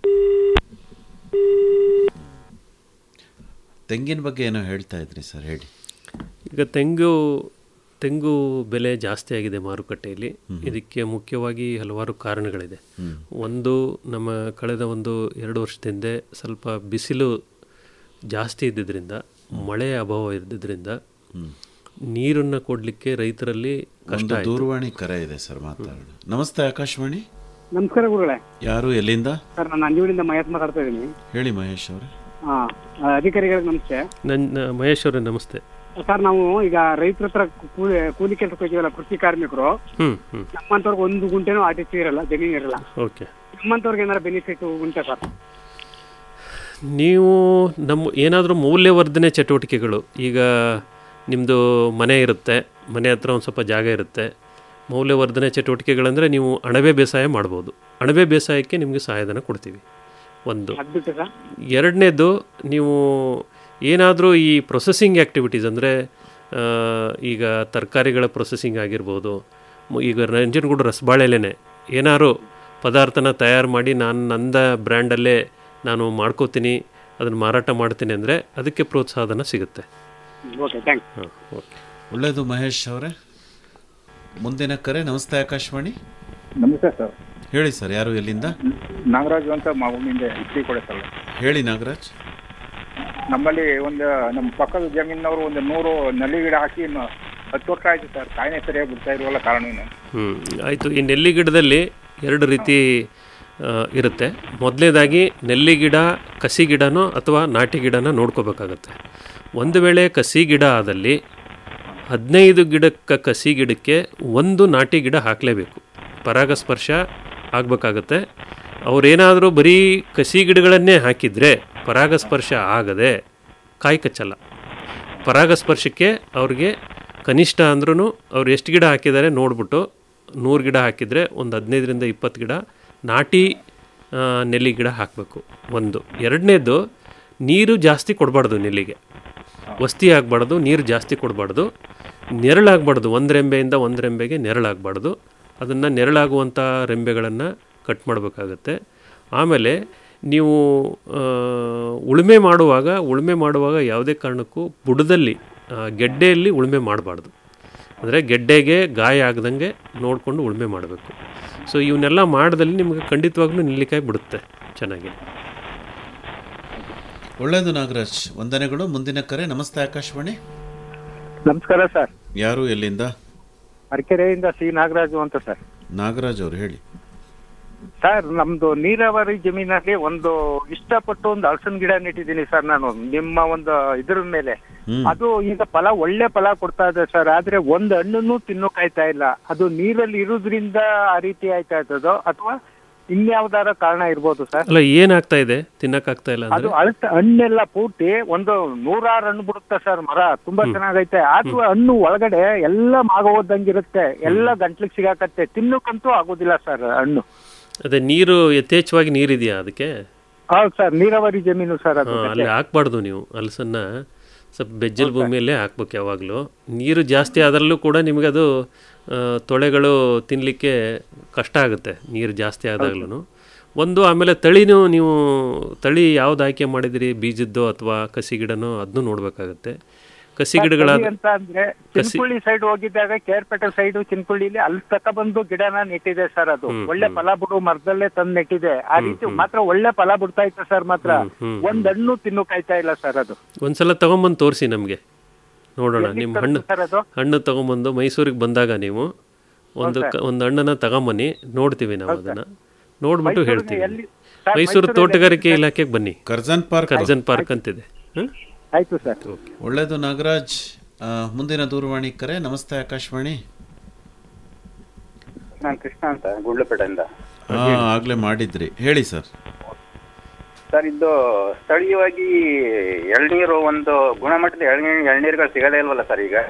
ತೆಂಗಿನ ಬಗ್ಗೆ ಏನೋ ಹೇಳ್ತಾ ಇದ್ರಿ ಸರ್ ಹೇಳಿ ಈಗ ತೆಂಗು ತೆಂಗು ಬೆಲೆ ಜಾಸ್ತಿ ಆಗಿದೆ ಮಾರುಕಟ್ಟೆಯಲ್ಲಿ ಇದಕ್ಕೆ ಮುಖ್ಯವಾಗಿ ಹಲವಾರು ಕಾರಣಗಳಿದೆ ಒಂದು ನಮ್ಮ ಕಳೆದ ಒಂದು ಎರಡು ವರ್ಷದಿಂದ ಸ್ವಲ್ಪ ಬಿಸಿಲು ಜಾಸ್ತಿ ಇದ್ದಿದ್ದರಿಂದ ಮಳೆ ಅಭಾವ ಇದ್ದಿದ್ದರಿಂದ ನೀರನ್ನು ಕೊಡಲಿಕ್ಕೆ ರೈತರಲ್ಲಿ ಕಷ್ಟ ಒಂದು ಆಯ್ತು. ದೂರವಾಣಿ ಕರೆ ಇದೆ ಸರ್ ಮಾತಾಡೋಣ ನಮಸ್ತೆ ಆಕಾಶವಾಣಿ ನಮಸ್ಕಾರ ಗುರುಗಳೇ ಯಾರು ಎಲ್ಲಿಂದ ಸರ್ ನಾನು ಅಂಜೂರಿಂದ ಮಹೇಶ್ ಮಾತಾಡ್ತಾ ಇದ್ದೀನಿ ಹೇಳಿ ಮಹೇಶ್ ಅವರೇ ಹಾ ಅಧಿಕಾರಿಗಳಿಗೆ ನಮಸ್ತೆ ನನ್ನ ಮಹೇಶ್ ಅವರೇ ನಮಸ್ತೆ ಸರ್ ನಾವು ಈಗ ರೈತರ ಹತ್ರ ಕೂಲಿ ಕೂಲಿ ಕೆಲಸಕ್ಕೆ ಹೋಗ್ತೀವಲ್ಲ ಕೃಷಿ ಕಾರ್ಮಿಕರು ಹ್ಞೂ ಹ್ಞೂ ನಮ್ಮಂತವ್ರಿಗೆ ಒಂದು ಗುಂಟೆನೂ ಆರ್ ಟಿ ಸಿ ಇರಲ್ಲ ಜಮೀನು ಇರಲ್ಲ ಓಕೆ ನಮ್ಮಂತವ್ರಿಗೆ ಏನಾರ ಬೆನಿಫಿಟ್ ಉಂಟಾ ಸರ್ ನೀವು ನಮ್ಮ ಏನಾದರೂ ಮೌಲ್ಯವರ್ಧನೆ ಚಟುವಟಿಕೆಗಳು ಈಗ ನಿಮ್ಮದು ಮನೆ ಇರುತ್ತೆ ಮನೆ ಹತ್ರ ಒಂದು ಸ್ವಲ್ಪ ಜಾಗ ಇರುತ್ತೆ ಮೌಲ್ಯವರ್ಧನೆ ಚಟುವಟಿಕೆಗಳಂದರೆ ನೀವು ಅಣಬೆ ಬೇಸಾಯ ಮಾಡ್ಬೋದು ಅಣಬೆ ಬೇಸಾಯಕ್ಕೆ ನಿಮಗೆ ಸಹಾಯಧನ ಕೊಡ್ತೀವಿ ಒಂದು ಅದ್ ಬಿಟ್ಟು ಸರ್ ಎರಡನೇದು ನೀವು ಏನಾದರೂ ಈ ಪ್ರೊಸೆಸಿಂಗ್ ಆ್ಯಕ್ಟಿವಿಟೀಸ್ ಅಂದರೆ ಈಗ ತರಕಾರಿಗಳ ಪ್ರೊಸೆಸಿಂಗ್ ಆಗಿರ್ಬೋದು ಮ- ಈಗ ನಂಜನಗೂಡು ರಸಬಾಳೆಲೆನೆ ಏನಾದ್ರು ಪದಾರ್ಥನ ತಯಾರು ಮಾಡಿ ನಾನು ನಂದ ಬ್ರ್ಯಾಂಡಲ್ಲೇ ನಾನು ಮಾಡ್ಕೋತೀನಿ ಅದನ್ನು ಮಾರಾಟ ಮಾಡ್ತೀನಿ ಅಂದರೆ ಅದಕ್ಕೆ ಪ್ರೋತ್ಸಾಹಧನ ಸಿಗುತ್ತೆ ಓಕೆ ಥ್ಯಾಂಕ್ಸ್ ಹಾಂ ಓಕೆ ಒಳ್ಳೆಯದು ಮಹೇಶ್ ಅವರೇ ಮುಂದಿನ ಕರೆ ನಮಸ್ತೆ ಆಕಾಶವಾಣಿ ನಮಸ್ತೆ ಸರ್ ಹೇಳಿ ಸರ್ ಯಾರು ಎಲ್ಲಿಂದ ನಾಗರಾಜು ಅಂತ ಮಾವಿನಿಂದ ಇಟ್ಲಿ ಕೊಡೆ ಸರ್ ಹೇಳಿ ನಾಗರಾಜ್ ನಮ್ಮಲ್ಲಿ ಒಂದು ನಮ್ಮ ಪಕ್ಕದ ಜಮೀನವರು ಒಂದು ನೂರು ನಲ್ಲಿ ಗಿಡ ಹಾಕಿ ಇನ್ನು ಹತ್ತು ವರ್ಷ ಆಯ್ತು ಸರ್ ಕಾಯಿನೆ ಸರಿಯಾಗಿ ಬಿಡ್ತಾ ಇರುವಲ್ಲ ಕಾರಣ ಏನು ಹ್ಞೂ ಆಯಿತು ಈ ನೆಲ್ಲಿ ಗಿಡದಲ್ಲಿ ಎರಡು ರೀತಿ ಆ, ಇರುತ್ತೆ ಮೊದಲನೇದಾಗಿ ನೆಲ್ಲಿ ಗಿಡ ಕಸಿ ಗಿಡನೋ ಅಥವಾ ನಾಟಿ ಗಿಡನ ನೋಡ್ಕೋಬೇಕಾಗತ್ತೆ ಒಂದು ವೇಳೆ ಕಸಿ ಗಿಡ ಆದಲ್ಲಿ ಹದಿನೈದು ಗಿಡಕ್ಕೆ ಕಸಿ ಗಿಡಕ್ಕೆ ಒಂದು ನಾಟಿ ಗಿಡ ಹಾಕಲೇಬೇಕು ಪರಾಗಸ್ಪರ್ಶ ಆಗಬೇಕಾಗತ್ತೆ ಅವರೇನಾದರೂ ಬರೀ ಕಸಿ ಗಿಡಗಳನ್ನೇ ಹಾಕಿದರೆ ಪರಾಗಸ್ಪರ್ಶ ಆಗದೆ ಕಾಯಿ ಕಚ್ಚಲ್ಲ ಪರಾಗಸ್ಪರ್ಶಕ್ಕೆ ಅವ್ರಿಗೆ ಕನಿಷ್ಠ ಅಂದ್ರೂ ಅವ್ರು ಎಷ್ಟು ಗಿಡ ಹಾಕಿದ್ದಾರೆ ನೋಡ್ಬಿಟ್ಟು ನೂರು ಗಿಡ ಹಾಕಿದರೆ ಒಂದು ಹದಿನೈದರಿಂದ ಇಪ್ಪತ್ತು ಗಿಡ ನಾಟಿ ಆ, ನೆಲ್ಲಿ ಗಿಡ ಹಾಕಬೇಕು ಒಂದು ಎರಡನೇದು ನೀರು ಜಾಸ್ತಿ ಕೊಡಬಾರ್ದು ನೆಲ್ಲಿಗೆ ವಸ್ತಿ ಆಗಬಾರ್ದು ನೀರು ಜಾಸ್ತಿ ಕೊಡಬಾರ್ದು ನೆರಳಾಗಬಾರ್ದು ಒಂದು ರೆಂಬೆಯಿಂದ ಒಂದು ರೆಂಬೆಗೆ ನೆರಳಾಗಬಾರ್ದು ಅದನ್ನು ನೆರಳಾಗುವಂಥ ರೆಂಬೆಗಳನ್ನು ಕಟ್ ಮಾಡಬೇಕಾಗತ್ತೆ ಆಮೇಲೆ ನೀವು ಆ, ಉಳುಮೆ ಮಾಡುವಾಗ ಉಳುಮೆ ಮಾಡುವಾಗ ಯಾವುದೇ ಕಾರಣಕ್ಕೂ ಬುಡದಲ್ಲಿ ಆ, ಗೆಡ್ಡೆಯಲ್ಲಿ ಉಳುಮೆ ಮಾಡಬಾರ್ದು ಅಂದರೆ ಗೆಡ್ಡೆಗೆ ಗಾಯ ಆಗದಂಗೆ ನೋಡಿಕೊಂಡು ಉಳುಮೆ ಮಾಡಬೇಕು ಸೊ ಇವನ್ನೆಲ್ಲ ಮಾಡ್ದಲ್ಲಿ ನಿಮಗೆ ಖಂಡಿತವಾಗ್ಲೂ ನೆಲ್ಲಿಕಾಯಿ ಬಿಡುತ್ತೆ ಚೆನ್ನಾಗಿ ಒಳ್ಳೆಯದು ನಾಗರಾಜ್ ವಂದನೆಗಳು ಮುಂದಿನ ಕರೆ ನಮಸ್ತೆ ಆಕಾಶವಾಣಿ ನಮಸ್ಕಾರ ಸರ್ ಯಾರು ಎಲ್ಲಿಂದ ಅರಕೆರೆಯಿಂದ ಸಿ ನಾಗರಾಜು ಅಂತ ಸರ್ ನಾಗರಾಜ್ ಅವರು ಹೇಳಿ ಸರ್ ನಮ್ದು ನೀರಾವರಿ ಜಮೀನಲ್ಲಿ ಒಂದು ಇಷ್ಟಪಟ್ಟು ಒಂದು ಹಲಸಿನ ಗಿಡ ನೆಟ್ಟಿದ್ದೀನಿ ಸರ್ ನಾನು ನಿಮ್ಮ ಒಂದು ಇದ್ರ ಮೇಲೆ ಹ್ಮ್. ಅದು ಈಗ ಫಲ ಒಳ್ಳೆ ಫಲ ಕೊಡ್ತಾ ಇದೆ ಸರ್ ಆದ್ರೆ ಒಂದ್ ಹಣ್ಣನ್ನು ತಿನ್ನೋಕಾಯ್ತಾ ಇಲ್ಲ ಅದು ನೀರಲ್ಲಿ ಇರೋದ್ರಿಂದ ಆ ರೀತಿ ಆಯ್ತಾ ಇರ್ತದೋ ಅಥವಾ ಇನ್ಯಾವ್ದಾರ ಕಾರಣ ಇರ್ಬೋದು ಸರ್ ಅಲ್ಲ ಏನಾಗ್ತಾ ಇದೆ ತಿನ್ನಕ್ಕಾಗ್ತಾ ಇಲ್ಲ ಅದು ಅಂದರೆ ಅಳಸ ಹಣ್ಣೆಲ್ಲ ಪೂರ್ತಿ ಒಂದು ನೂರಾರು ಹಣ್ಣು ಬಿಡುತ್ತೆ ಸರ್ ಮರ ತುಂಬಾ ಚೆನ್ನಾಗೈತೆ ಆದ್ರೂ ಹಣ್ಣು ಒಳಗಡೆ ಎಲ್ಲ ಮಾಗೋದಂಗಿರುತ್ತೆ ಎಲ್ಲ ಗಂಟ್ಲಿಗೆ ಸಿಗಾಕತ್ತೆ ತಿನ್ನಕ್ಕಂತೂ ಆಗೋದಿಲ್ಲ ಸರ್ ಹಣ್ಣು ಅದೇ ನೀರು ಯಥೇಚ್ಛವಾಗಿ ನೀರಿದೆಯಾ ಅದಕ್ಕೆ ಹೌದು ಸರ್ ನೀರಾವರಿ ಜಮೀನು ಸರ್ ಅದು ಹಾಂ ಅಲ್ಲಿ ಹಾಕ್ಬಾರ್ದು ನೀವು ಹಲಸನ್ನ ಸ್ವಲ್ಪ ಬೆಜ್ಜಲ್ ಭೂಮಿಯಲ್ಲೇ ಹಾಕ್ಬೇಕು ಯಾವಾಗಲೂ ನೀರು ಜಾಸ್ತಿ ಆದರಲ್ಲೂ ಕೂಡ ನಿಮಗೆ ಅದು ಆ, ತೊಳೆಗಳು ತಿನ್ನಲಿಕ್ಕೆ ಕಷ್ಟ ಆಗುತ್ತೆ ನೀರು ಜಾಸ್ತಿ ಆದಾಗ್ಲೂ ಒಂದು ಆಮೇಲೆ ತಳಿನೂ ನೀವು ತಳಿ ಯಾವ್ದು ಆಯ್ಕೆ ಮಾಡಿದಿರಿ ಬೀಜದ್ದೋ ಅಥವಾ ಕಸಿ ಗಿಡನೋ ಅದನ್ನೂ ನೋಡಬೇಕಾಗತ್ತೆ ಕಸಿ ಸರ್, ಗಿಡಗಳಾದ ತಳಿ ಅಂತ ಅಂದ್ರೆ ಕಸಿ- ಚಿನ್ಕುಳ್ಳಿ ಸೈಡ್ ಹೋಗಿದ್ದಾಗ ಕೇರ್ಪೇಟೆ ಸೈಡ್ ಚಿನ್ಕುಳ್ಳಿಲಿ ಅಲ್ಲಿ ತಕ ಬಂದು ಗಿಡನ ನೆಟ್ಟಿದೆ ಸರ್ ಅದು ಹ್ಮ್, ಒಳ್ಳೆ ಹ್ಮ್. ಫಲ ಬಿಡು ಮರದಲ್ಲೇ ತಂದು ನೆಟ್ಟಿದೆ ಆ ಹ್ಮ್, ರೀತಿ ಹ್ಮ್. ಮಾತ್ರ ಒಳ್ಳೆ ಫಲ ಬಿಡ್ತಾ ಇತ್ತು ಸರ್ ಮಾತ್ರ ಹ್ಮ್, ಹ್ಮ್, ಒಂದ್ ಹಣ್ಣು ತಿನ್ನೋಕಾಯ್ತಾ ಇಲ್ಲ ಸರ್ ಅದು ಒಂದ್ಸಲ ತಗೊಂಬಂದು ತೋರಿಸಿ ನಮಗೆ ನೋಡೋಣ ಎಲ್ಲಿಗ್ ನಿಮ್ಮ ತರ್ಬೇಕು ಹಣ್ಣು ಸರ್ ಅದು? ಹಣ್ಣು ತಗೊಂಬಂದು ಮೈಸೂರಿಗೆ ಬಂದಾಗ ನೀವು ಒಂದು ಹೌದು ಕ ಸರ್. ಒಂದು ಹಣ್ಣನ್ನ ತಗೊಂಬನ್ನಿ ನೋಡ್ತೀವಿ ನಾವು ಹೌದು ಸರ್. ಅದನ್ನ ನೋಡ್ಬಿಟ್ಟು ಮೈಸೂರಿಗೆ ಹೇಳ್ತೀವಿ ಎಲ್ಲಿ- ಸರ್, ಮೈಸೂರು ಮೈಸೂರಲ್ಲಿ ತೋಟಗಾರಿಕೆ ಎಲ್ಲಿ- ಇಲಾಖೆಗೆ ಬನ್ನಿ ಕರ್ಜನ್ ಪಾರ್ಕ್ ಕರ್ಜನ್ ಪಾರ್ಕ್ ಅಂತಿದೆ ಹ್ಮ್? ಆಯ್ತು ಸರ್ ಒಳ್ಳೆಯದು ನಾಗರಾಜ್ ಆ, ಮುಂದಿನ ದೂರವಾಣಿ ಕರೆ ನಮಸ್ತೆ ಆಕಾಶವಾಣಿ ನಾನು ಕೃಷ್ಣ ಅಂತ ಗುಂಡ್ಲುಪೇಟೆಯಿಂದ ಹಾ ಆಗ್ಲೇ ಮಾಡಿದ್ರಿ ಹೇಳಿ ಸರ್ ಸರ್ ಇದು ಸ್ಥಳೀಯವಾಗಿ ಎಳ್ನೀರು ಒಂದು ಗುಣಮಟ್ಟದ ಎಳ್ನೀರು ಎಳ್ನೀರುಗಳು ಸಿಗದೇ ಇಲ್ವಲ್ಲ ಸರ್ ಈಗ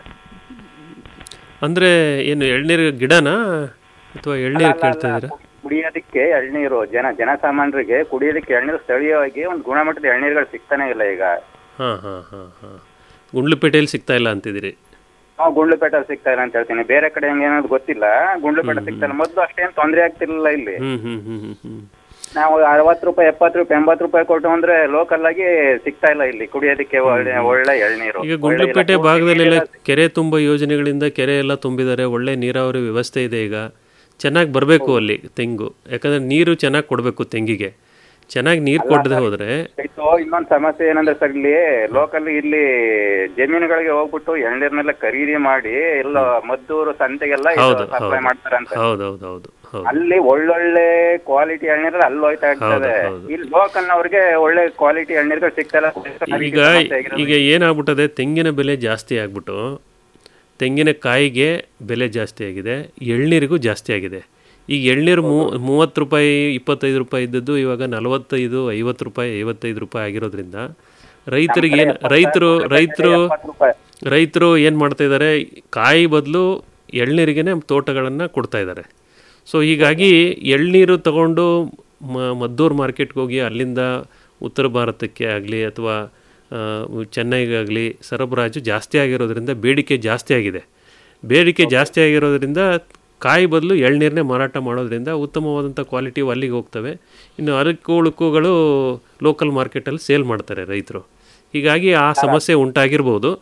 ಅಂದ್ರೆ ಏನು ಎಳ್ನೀರು ಗಿಡನಾ ಅಥವಾ ಎಳ್ನೀರು ಅಲ್ಲ, ಅಲ್ಲ, ಕೇಳ್ತಾ ಅಲ್ಲ. ಇದ್ದೀರಾ ಕುಡಿಯೋದಕ್ಕೆ ಎಳ್ನೀರು ಜನ ಜನಸಾಮಾನ್ಯರಿಗೆ ಕುಡಿಯೋದಕ್ಕೆ ಎಳ್ನೀರು ಸ್ಥಳೀಯವಾಗಿ ಒಂದು ಗುಣಮಟ್ಟದ ಎಳ್ನೀರುಗಳು ಸಿಗ್ತಾನೆ ಇಲ್ಲ ಈಗ ಹಾಂ ಹಾಂ ಹಾಂ ಹಾಂ ಗುಂಡ್ಲುಪೇಟೆಯಲ್ಲಿ ಸಿಗ್ತಾ ಇಲ್ಲ ಅಂತಿದ್ದೀರಿ ನಾವು ಗುಂಡ್ಲುಪೇಟೆ ಸಿಗ್ತಾ ಇಲ್ಲ ಅಂತ ಹೇಳ್ತೀನಿ ಬೇರೆ ಕಡೆ ಹೆಂಗೆ ಅನ್ನೋದು ಗೊತ್ತಿಲ್ಲ ಗುಂಡ್ಲುಪೇಟೆ ಸಿಗ್ತಾ ಇಲ್ಲ ಮೊದಲು ಅಷ್ಟೇನು ತೊಂದರೆ ಆಗ್ತಿರ್ಲಿಲ್ಲ ಇಲ್ಲಿ ಹ್ಮ್ ಹ್ಮ್ ಹ್ಮ್ ಹ್ಮ್ ಹ್ಮ್ ನಾವು ಅರವತ್ತು ರೂಪಾಯಿ ಎಪ್ಪತ್ತು ರೂಪಾಯಿ ಎಂಬತ್ತು ರೂಪಾಯಿ ಕೊಟ್ಟು ಅಂದ್ರೆ ಲೋಕಲ್ ಆಗಿ ಸಿಗ್ತಾ ಇಲ್ಲ ಇಲ್ಲಿ ಕುಡಿಯೋದಕ್ಕೆ ಒಳ್ಳೆ ಒಳ್ಳೆ ಎಳ್ನೀರು ಈಗ ಒಳ್ಳೆ ಗುಂಡ್ಲುಪೇಟೆ ಇಲ್ಲ, ಭಾಗದಲ್ಲೆಲ್ಲ ಕೆರೆ ತುಂಬ ಯೋಜನೆಗಳಿಂದ ಕೆರೆ ಎಲ್ಲ ತುಂಬಿದ್ದಾರೆ ಒಳ್ಳೆ ನೀರಾವರಿ ವ್ಯವಸ್ಥೆ ಇದೆ ಈಗ ಚೆನ್ನಾಗಿ ಬರಬೇಕು ಅಲ್ಲಿ ತೆಂಗು ಯಾಕಂದ್ರೆ ನೀರು ಚೆನ್ನಾಗಿ ಕೊಡಬೇಕು ತೆಂಗಿಗೆ ಚೆನ್ನಾಗಿ ನೀರು ಕೊಡದೆ ಹೋದ್ರೆ ಇದು ಇನ್ನೊಂದು ಸಮಸ್ಯೆ ಏನಂದ್ರೆ ಸರ್ ಇಲ್ಲಿ ಲೋಕಲ್ ಇಲ್ಲಿ ಜಮೀನುಗಳಿಗೆ ಹೋಗ್ಬಿಟ್ಟು ಎಳ್ನೀರ್ನೆಲ್ಲ ಖರೀದಿ ಮಾಡಿ ಎಲ್ಲ ಮದ್ದೂರು ಸಂತೆಗೆಲ್ಲ ಹೌದು ಸಪ್ಲೈ ಹೌದು ಮಾಡ್ತಾರೆ ಅಂತ ಹೌದು ಹೌದು ಹೌದು ಹೌದು ಅಲ್ಲಿ ಒಳ್ಳೊಳ್ಳೆ ಕ್ವಾಲಿಟಿ ಎಳ್ನೀರು ಅಲ್ಲಿ ಹೋಯ್ತಾ ಇರ್ತದೆ ಹೌದು, ಹೌದು. ಇಲ್ಲಿ ಲೋಕಲ್ ನವ್ರಿಗೆ ಒಳ್ಳೆ ಕ್ವಾಲಿಟಿ ಎಳ್ನೀರುಗಳು ಸಿಗ್ತಾ ಇಲ್ಲ ಈಗ ಈಗ ಏನಾಗ್ಬಿಟ್ಟದೆ ತೆಂಗಿನ ಬೆಲೆ ಜಾಸ್ತಿ ಆಗ್ಬಿಟ್ಟು ತೆಂಗಿನಕಾಯಿಗೆ ಬೆಲೆ ಜಾಸ್ತಿ ಆಗಿದೆ ಎಳ್ನೀರಿಗೂ ಜಾಸ್ತಿ ಆಗಿದೆ ಈಗ ಎಳ್ನೀರು ಮೂ ಮೂವತ್ತು ರೂಪಾಯಿ ಇಪ್ಪತ್ತೈದು ರೂಪಾಯಿ ಇದ್ದದ್ದು ಇವಾಗ ನಲವತ್ತೈದು ಐವತ್ತು ರೂಪಾಯಿ ಐವತ್ತೈದು ರೂಪಾಯಿ ಆಗಿರೋದ್ರಿಂದ ರೈತರಿಗೆ ಏನು ರೈತರು ರೈತರು ರೈತರು ಏನು ಮಾಡ್ತಾ ಇದ್ದಾರೆ ಕಾಯಿ ಬದಲು ಎಳ್ನೀರಿಗೇ ತೋಟಗಳನ್ನು ಕೊಡ್ತಾ ಇದ್ದಾರೆ ಸೊ ಹೀಗಾಗಿ ಎಳ್ನೀರು ತಗೊಂಡು ಮ ಮದ್ದೂರು ಮಾರ್ಕೆಟ್ಗೆ ಹೋಗಿ ಅಲ್ಲಿಂದ ಉತ್ತರ ಭಾರತಕ್ಕೆ ಆಗಲಿ ಅಥವಾ ಆ, ಚೆನ್ನೈಗಾಗಲಿ ಸರಬರಾಜು ಜಾಸ್ತಿ ಆಗಿರೋದ್ರಿಂದ ಬೇಡಿಕೆ ಜಾಸ್ತಿ ಆಗಿದೆ ಬೇಡಿಕೆ ಜಾಸ್ತಿ ಆಗಿರೋದ್ರಿಂದ ಕಾಯಿ ಬದಲು ಎಳ್ನೀರನ್ನೇ ಮಾರಾಟ ಮಾಡೋದ್ರಿಂದ ಉತ್ತಮವಾದಂಥ ಕ್ವಾಲಿಟಿ ಅಲ್ಲಿಗೆ ಹೋಗ್ತವೆ ಇನ್ನು ಅರಕು ಉಳುಕುಗಳು ಲೋಕಲ್ ಮಾರ್ಕೆಟಲ್ಲಿ ಸೇಲ್ ಮಾಡ್ತಾರೆ ರೈತರು ಹೀಗಾಗಿ ಆ ಸಮಸ್ಯೆ ಉಂಟಾಗಿರ್ಬೋದು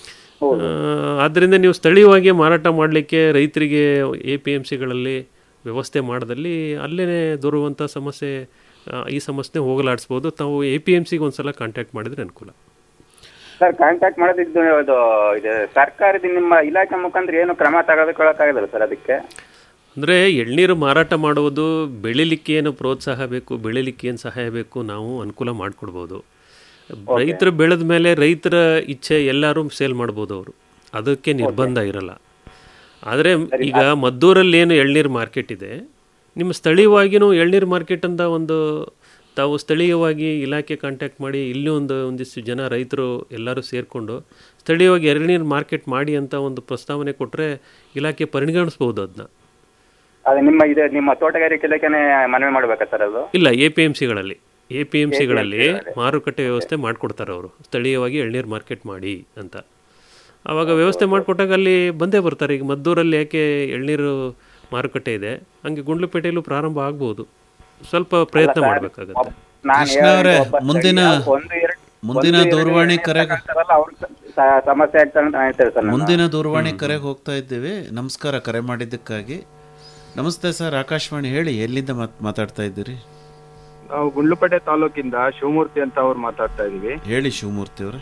ಆದ್ದರಿಂದ ನೀವು ಸ್ಥಳೀಯವಾಗಿ ಮಾರಾಟ ಮಾಡಲಿಕ್ಕೆ ರೈತರಿಗೆ ಎ ಪಿ ಎಮ್ ಸಿಗಳಲ್ಲಿ ವ್ಯವಸ್ಥೆ ಮಾಡಿದಲ್ಲಿ ಅಲ್ಲೇ ದೊರುವಂಥ ಸಮಸ್ಯೆ ಆ, ಈ ಸಮಸ್ಯೆ ಹೋಗಲಾಡಿಸ್ಬೋದು ತಾವು ಎ ಪಿ ಎಮ್ ಸಿಗೆ ಒಂದ್ಸಲ ಕಾಂಟ್ಯಾಕ್ಟ್ ಮಾಡಿದರೆ ಅನುಕೂಲ ಸರ್ ಕಾಂಟ್ಯಾಕ್ಟ್ ಮಾಡೋದಿದ್ದು ಅದು ಇದು ಸರ್ಕಾರದ ನಿಮ್ಮ ಇಲಾಖೆ ಮುಖಾಂತರ ಏನು ಕ್ರಮ ತೆಗೆದುಕೊಳ್ಳಕ್ಕಾಗಲ್ಲ ಸರ್ ಅದಕ್ಕೆ ಅಂದರೆ ಎಳ್ನೀರು ಮಾರಾಟ ಮಾಡುವುದು ಬೆಳಿಲಿಕ್ಕೆ ಏನು ಪ್ರೋತ್ಸಾಹ ಬೇಕು ಬೆಳಿಲಿಕ್ಕೆ ಏನು ಸಹಾಯ ಬೇಕು ನಾವು ಅನುಕೂಲ ಮಾಡಿಕೊಡ್ಬೋದು ರೈತರು ಬೆಳೆದ ಮೇಲೆ ರೈತರ ಇಚ್ಛೆ ಎಲ್ಲರೂ ಸೇಲ್ ಮಾಡ್ಬೋದು ಅವರು ಅದಕ್ಕೆ ನಿರ್ಬಂಧ ಇರಲ್ಲ ಆದರೆ ಈಗ ಮದ್ದೂರಲ್ಲಿ ಏನು ಎಳ್ನೀರು ಮಾರ್ಕೆಟ್ ಇದೆ ನಿಮ್ಮ ಸ್ಥಳೀಯವಾಗಿಯೂ ಎಳ್ನೀರು ಮಾರ್ಕೆಟ್ ಅಂತ ಒಂದು ತಾವು ಸ್ಥಳೀಯವಾಗಿ ಇಲಾಖೆ ಕಾಂಟ್ಯಾಕ್ಟ್ ಮಾಡಿ ಇಲ್ಲಿ ಒಂದು ಒಂದಿಷ್ಟು ಜನ ರೈತರು ಎಲ್ಲರೂ ಸೇರಿಕೊಂಡು ಸ್ಥಳೀಯವಾಗಿ ಎಳ್ನೀರು ಮಾರ್ಕೆಟ್ ಮಾಡಿ ಅಂತ ಒಂದು ಪ್ರಸ್ತಾವನೆ ಕೊಟ್ಟರೆ ಇಲಾಖೆ ಪರಿಗಣಿಸ್ಬೋದು ಅದನ್ನ ಅದು ನಿಮ್ಮ ಇದೆ ನಿಮ್ಮ ತೋಟಗಾರಿಕೆ ಇಲಾಖೆನೆ ಮನವಿ ಮಾಡ್ಬೇಕಾ ಸರ್ ಅದು ಇಲ್ಲ ಎ ಪಿ ಎಮ್ ಸಿಗಳಲ್ಲಿ ಎ ಪಿ ಎಮ್ ಸಿಗಳಲ್ಲಿ ಮಾರುಕಟ್ಟೆ ವ್ಯವಸ್ಥೆ ಮಾಡಿಕೊಡ್ತಾರೆ ಅವರು ಸ್ಥಳೀಯವಾಗಿ ಎಳ್ನೀರು ಮಾರ್ಕೆಟ್ ಮಾಡಿ ಅಂತ ಆವಾಗ ವ್ಯವಸ್ಥೆ ಮಾಡಿಕೊಟ್ಟಾಗ ಅಲ್ಲಿ ಬಂದೇ ಬರ್ತಾರೆ ಈಗ ಮದ್ದೂರಲ್ಲಿ ಯಾಕೆ ಎಳ್ನೀರು ಮಾರುಕಟ್ಟೆ ಇದೆ ಹಂಗೆ ಗುಂಡ್ಲುಪೇಟೆಯಲ್ಲೂ ಪ್ರಾರಂಭ ಆಗ್ಬೋದು ಸ್ವಲ್ಪ ಪ್ರಯತ್ನ ಮಾಡಬೇಕಾಗತ್ತೆ ನಾನು ಕೃಷ್ಣ ಅವರೇ ಮುಂದಿನ ಒಂದು ಎರಡು ಮುಂದಿನ ಒಂದು ಎರಡು ದೂರವಾಣಿ ಕರೆಗೆ ತಗೊಂತಾರಲ್ಲ, ಅವ್ರು ಸ- ಸಮಸ್ಯೆ ಆಗ್ತದೆ ಅಂತ ಹೇಳ್ತಾರೆ ಸರ್ ನಾನು. ಮುಂದಿನ ದೂರವಾಣಿ ಕರೆಗೆ ಹೋಗ್ತಾ ಇದ್ದೀವಿ ನಮಸ್ಕಾರ ಕರೆ ಮಾಡಿದ್ದಕ್ಕಾಗಿ ನಮಸ್ತೆ ಸರ್ ಆಕಾಶವಾಣಿ ಹೇಳಿ ಎಲ್ಲಿಂದ ಮಾತ್ ಮಾತಾಡ್ತಾ ಇದ್ದೀರಿ ನಾವು ಗುಂಡ್ಲುಪೇಟೆ ತಾಲೂಕಿಂದ ಶಿವಮೂರ್ತಿ ಅಂತ ಅವ್ರು ಮಾತಾಡ್ತಾ ಇದೀವಿ ಹೇಳಿ ಶಿವಮೂರ್ತಿ ಅವರೇ